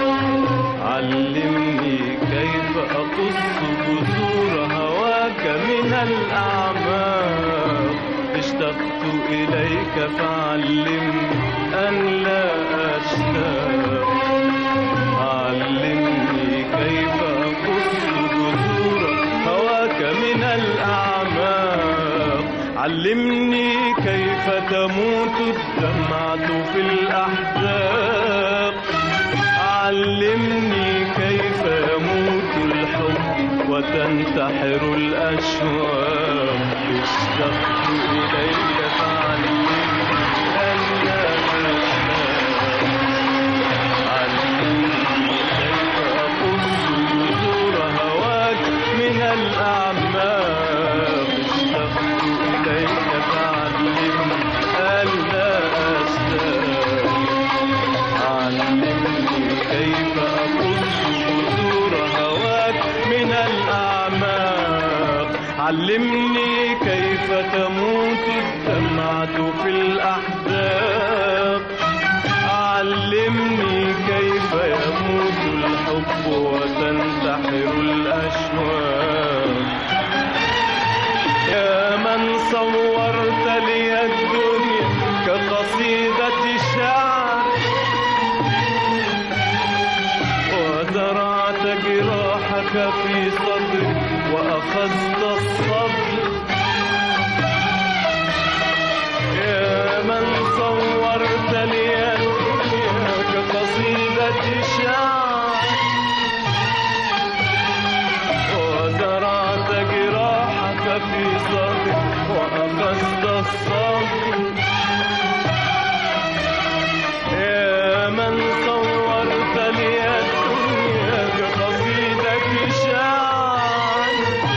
علمني كيف أقص جذور هواك من الأعماق اشتقت إليك فعلمني أن لا أشتاق علمني كيف أقص جذور هواك من الأعماق علمني كيف تموت الدمعة في الأحزاب علمني كيف يموت الحب وتنتحر الأشواق اشتقت إليك فعلمني أن لا أشتاق علمني كيف أقص جذور هواك من الأعماق اشتقت إليك فعلمني ألا أشتاق علمني كيف أقص جذور هواك من الأعماق علمني كيف تموت الدمعة في الأحزاب علمني كيف يموت الحب وتنتحر الأشواق يا من صورت لي الدنيا كقصيدة شعر وزرعت جراحك في صدري وأخذت الصبر يا من صورت لي الدنيا كقصيدة شعر وزرعت جراحك في صدري وأخذت الصبر يا من صورت لي الدنيا كقصيدة شعر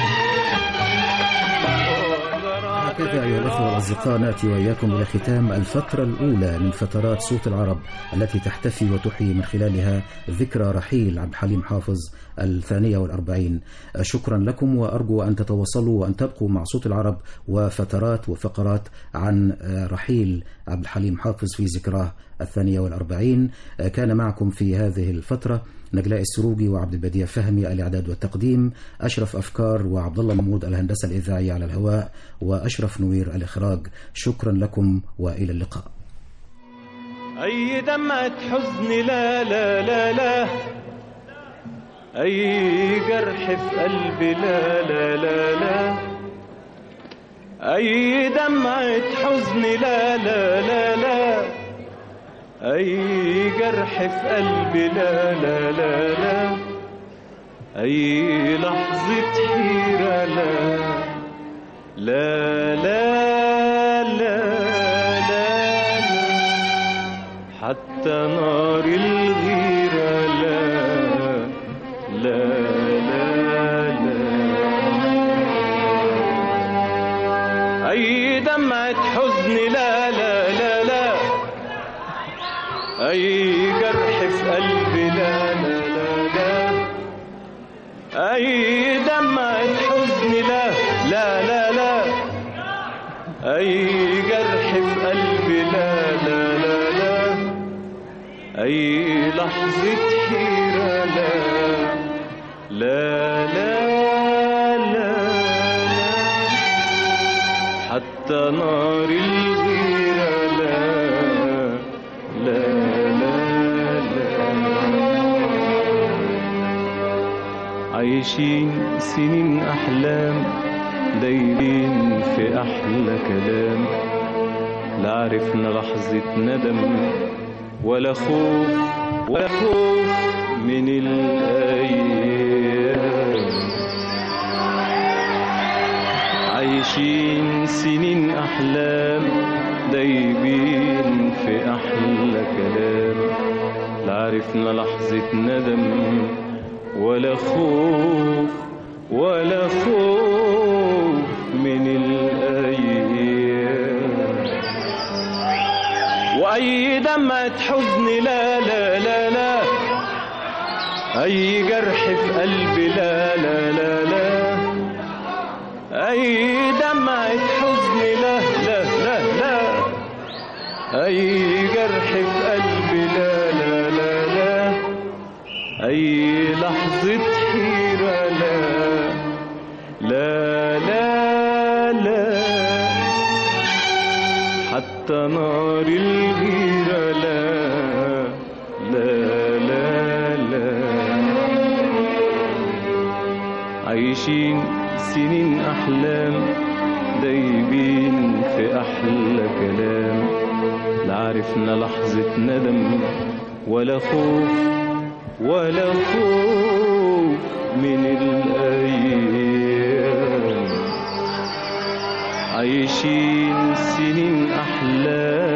هكذا أيها الأخوة والأصدقاء نأتي وإياكم إلى ختام الفترة الأولى من فترات صوت العرب التي تحتفي وتحيي من خلالها ذكرى رحيل عبد الحليم حافظ الثانية والأربعين شكرا لكم وأرجو أن تتواصلوا وأن تبقوا مع صوت العرب وفترات وفقرات عن رحيل عبد الحليم حافظ في ذكراه الثانية والأربعين كان معكم في هذه الفترة نجلاء السروجي وعبد البديع فهمي الإعداد والتقديم أشرف أفكار وعبد الله محمود الهندسة الإذاعية على الهواء وأشرف نوير الإخراج شكرا لكم وإلى اللقاء أي دمعة حزن لا لا لا لا أي جرح في قلبي لا لا لا لا أي دمعة حزن لا لا لا لا أي جرح في قلبي لا لا لا لا أي لحظة حيرة لا لا لا لا لا, لا حتى نار الغيرة لا لا لا لا أي دمعة حزن لا لا لا لا أي جرح في قلبي لا لا لا لا أي دمعة حزن لا لا لا لا أي جرح في قلبي لا لا لا لا أي لحظة حيرة لا لا لا لا حتى نار الغيرة لا لا لا لا عايشين سنين أحلام دايرين في أحلى كلام لا عرفنا لحظة ندم ولا خوف ولا خوف من الأيام عايشين سنين أحلام دايبين في أحلى كلام لا عرفنا لحظة ندم ولا خوف ولا خوف من الأيام وأي دمعة حزن لا لا لا لا أي جرح في قلبي لا لا لا لا أي دمعة حزن لا لا لا لا أي جرح في قلبي لا لا لا لا أي لحظة حيرة لا لا لا لا حتى نار الغيرة لا لا لا لا عايشين سنين أحلام دايبين في أحلى كلام لا عرفنا لحظة ندم ولا خوف ولا خوف من الأيام عايشين سنين أحلام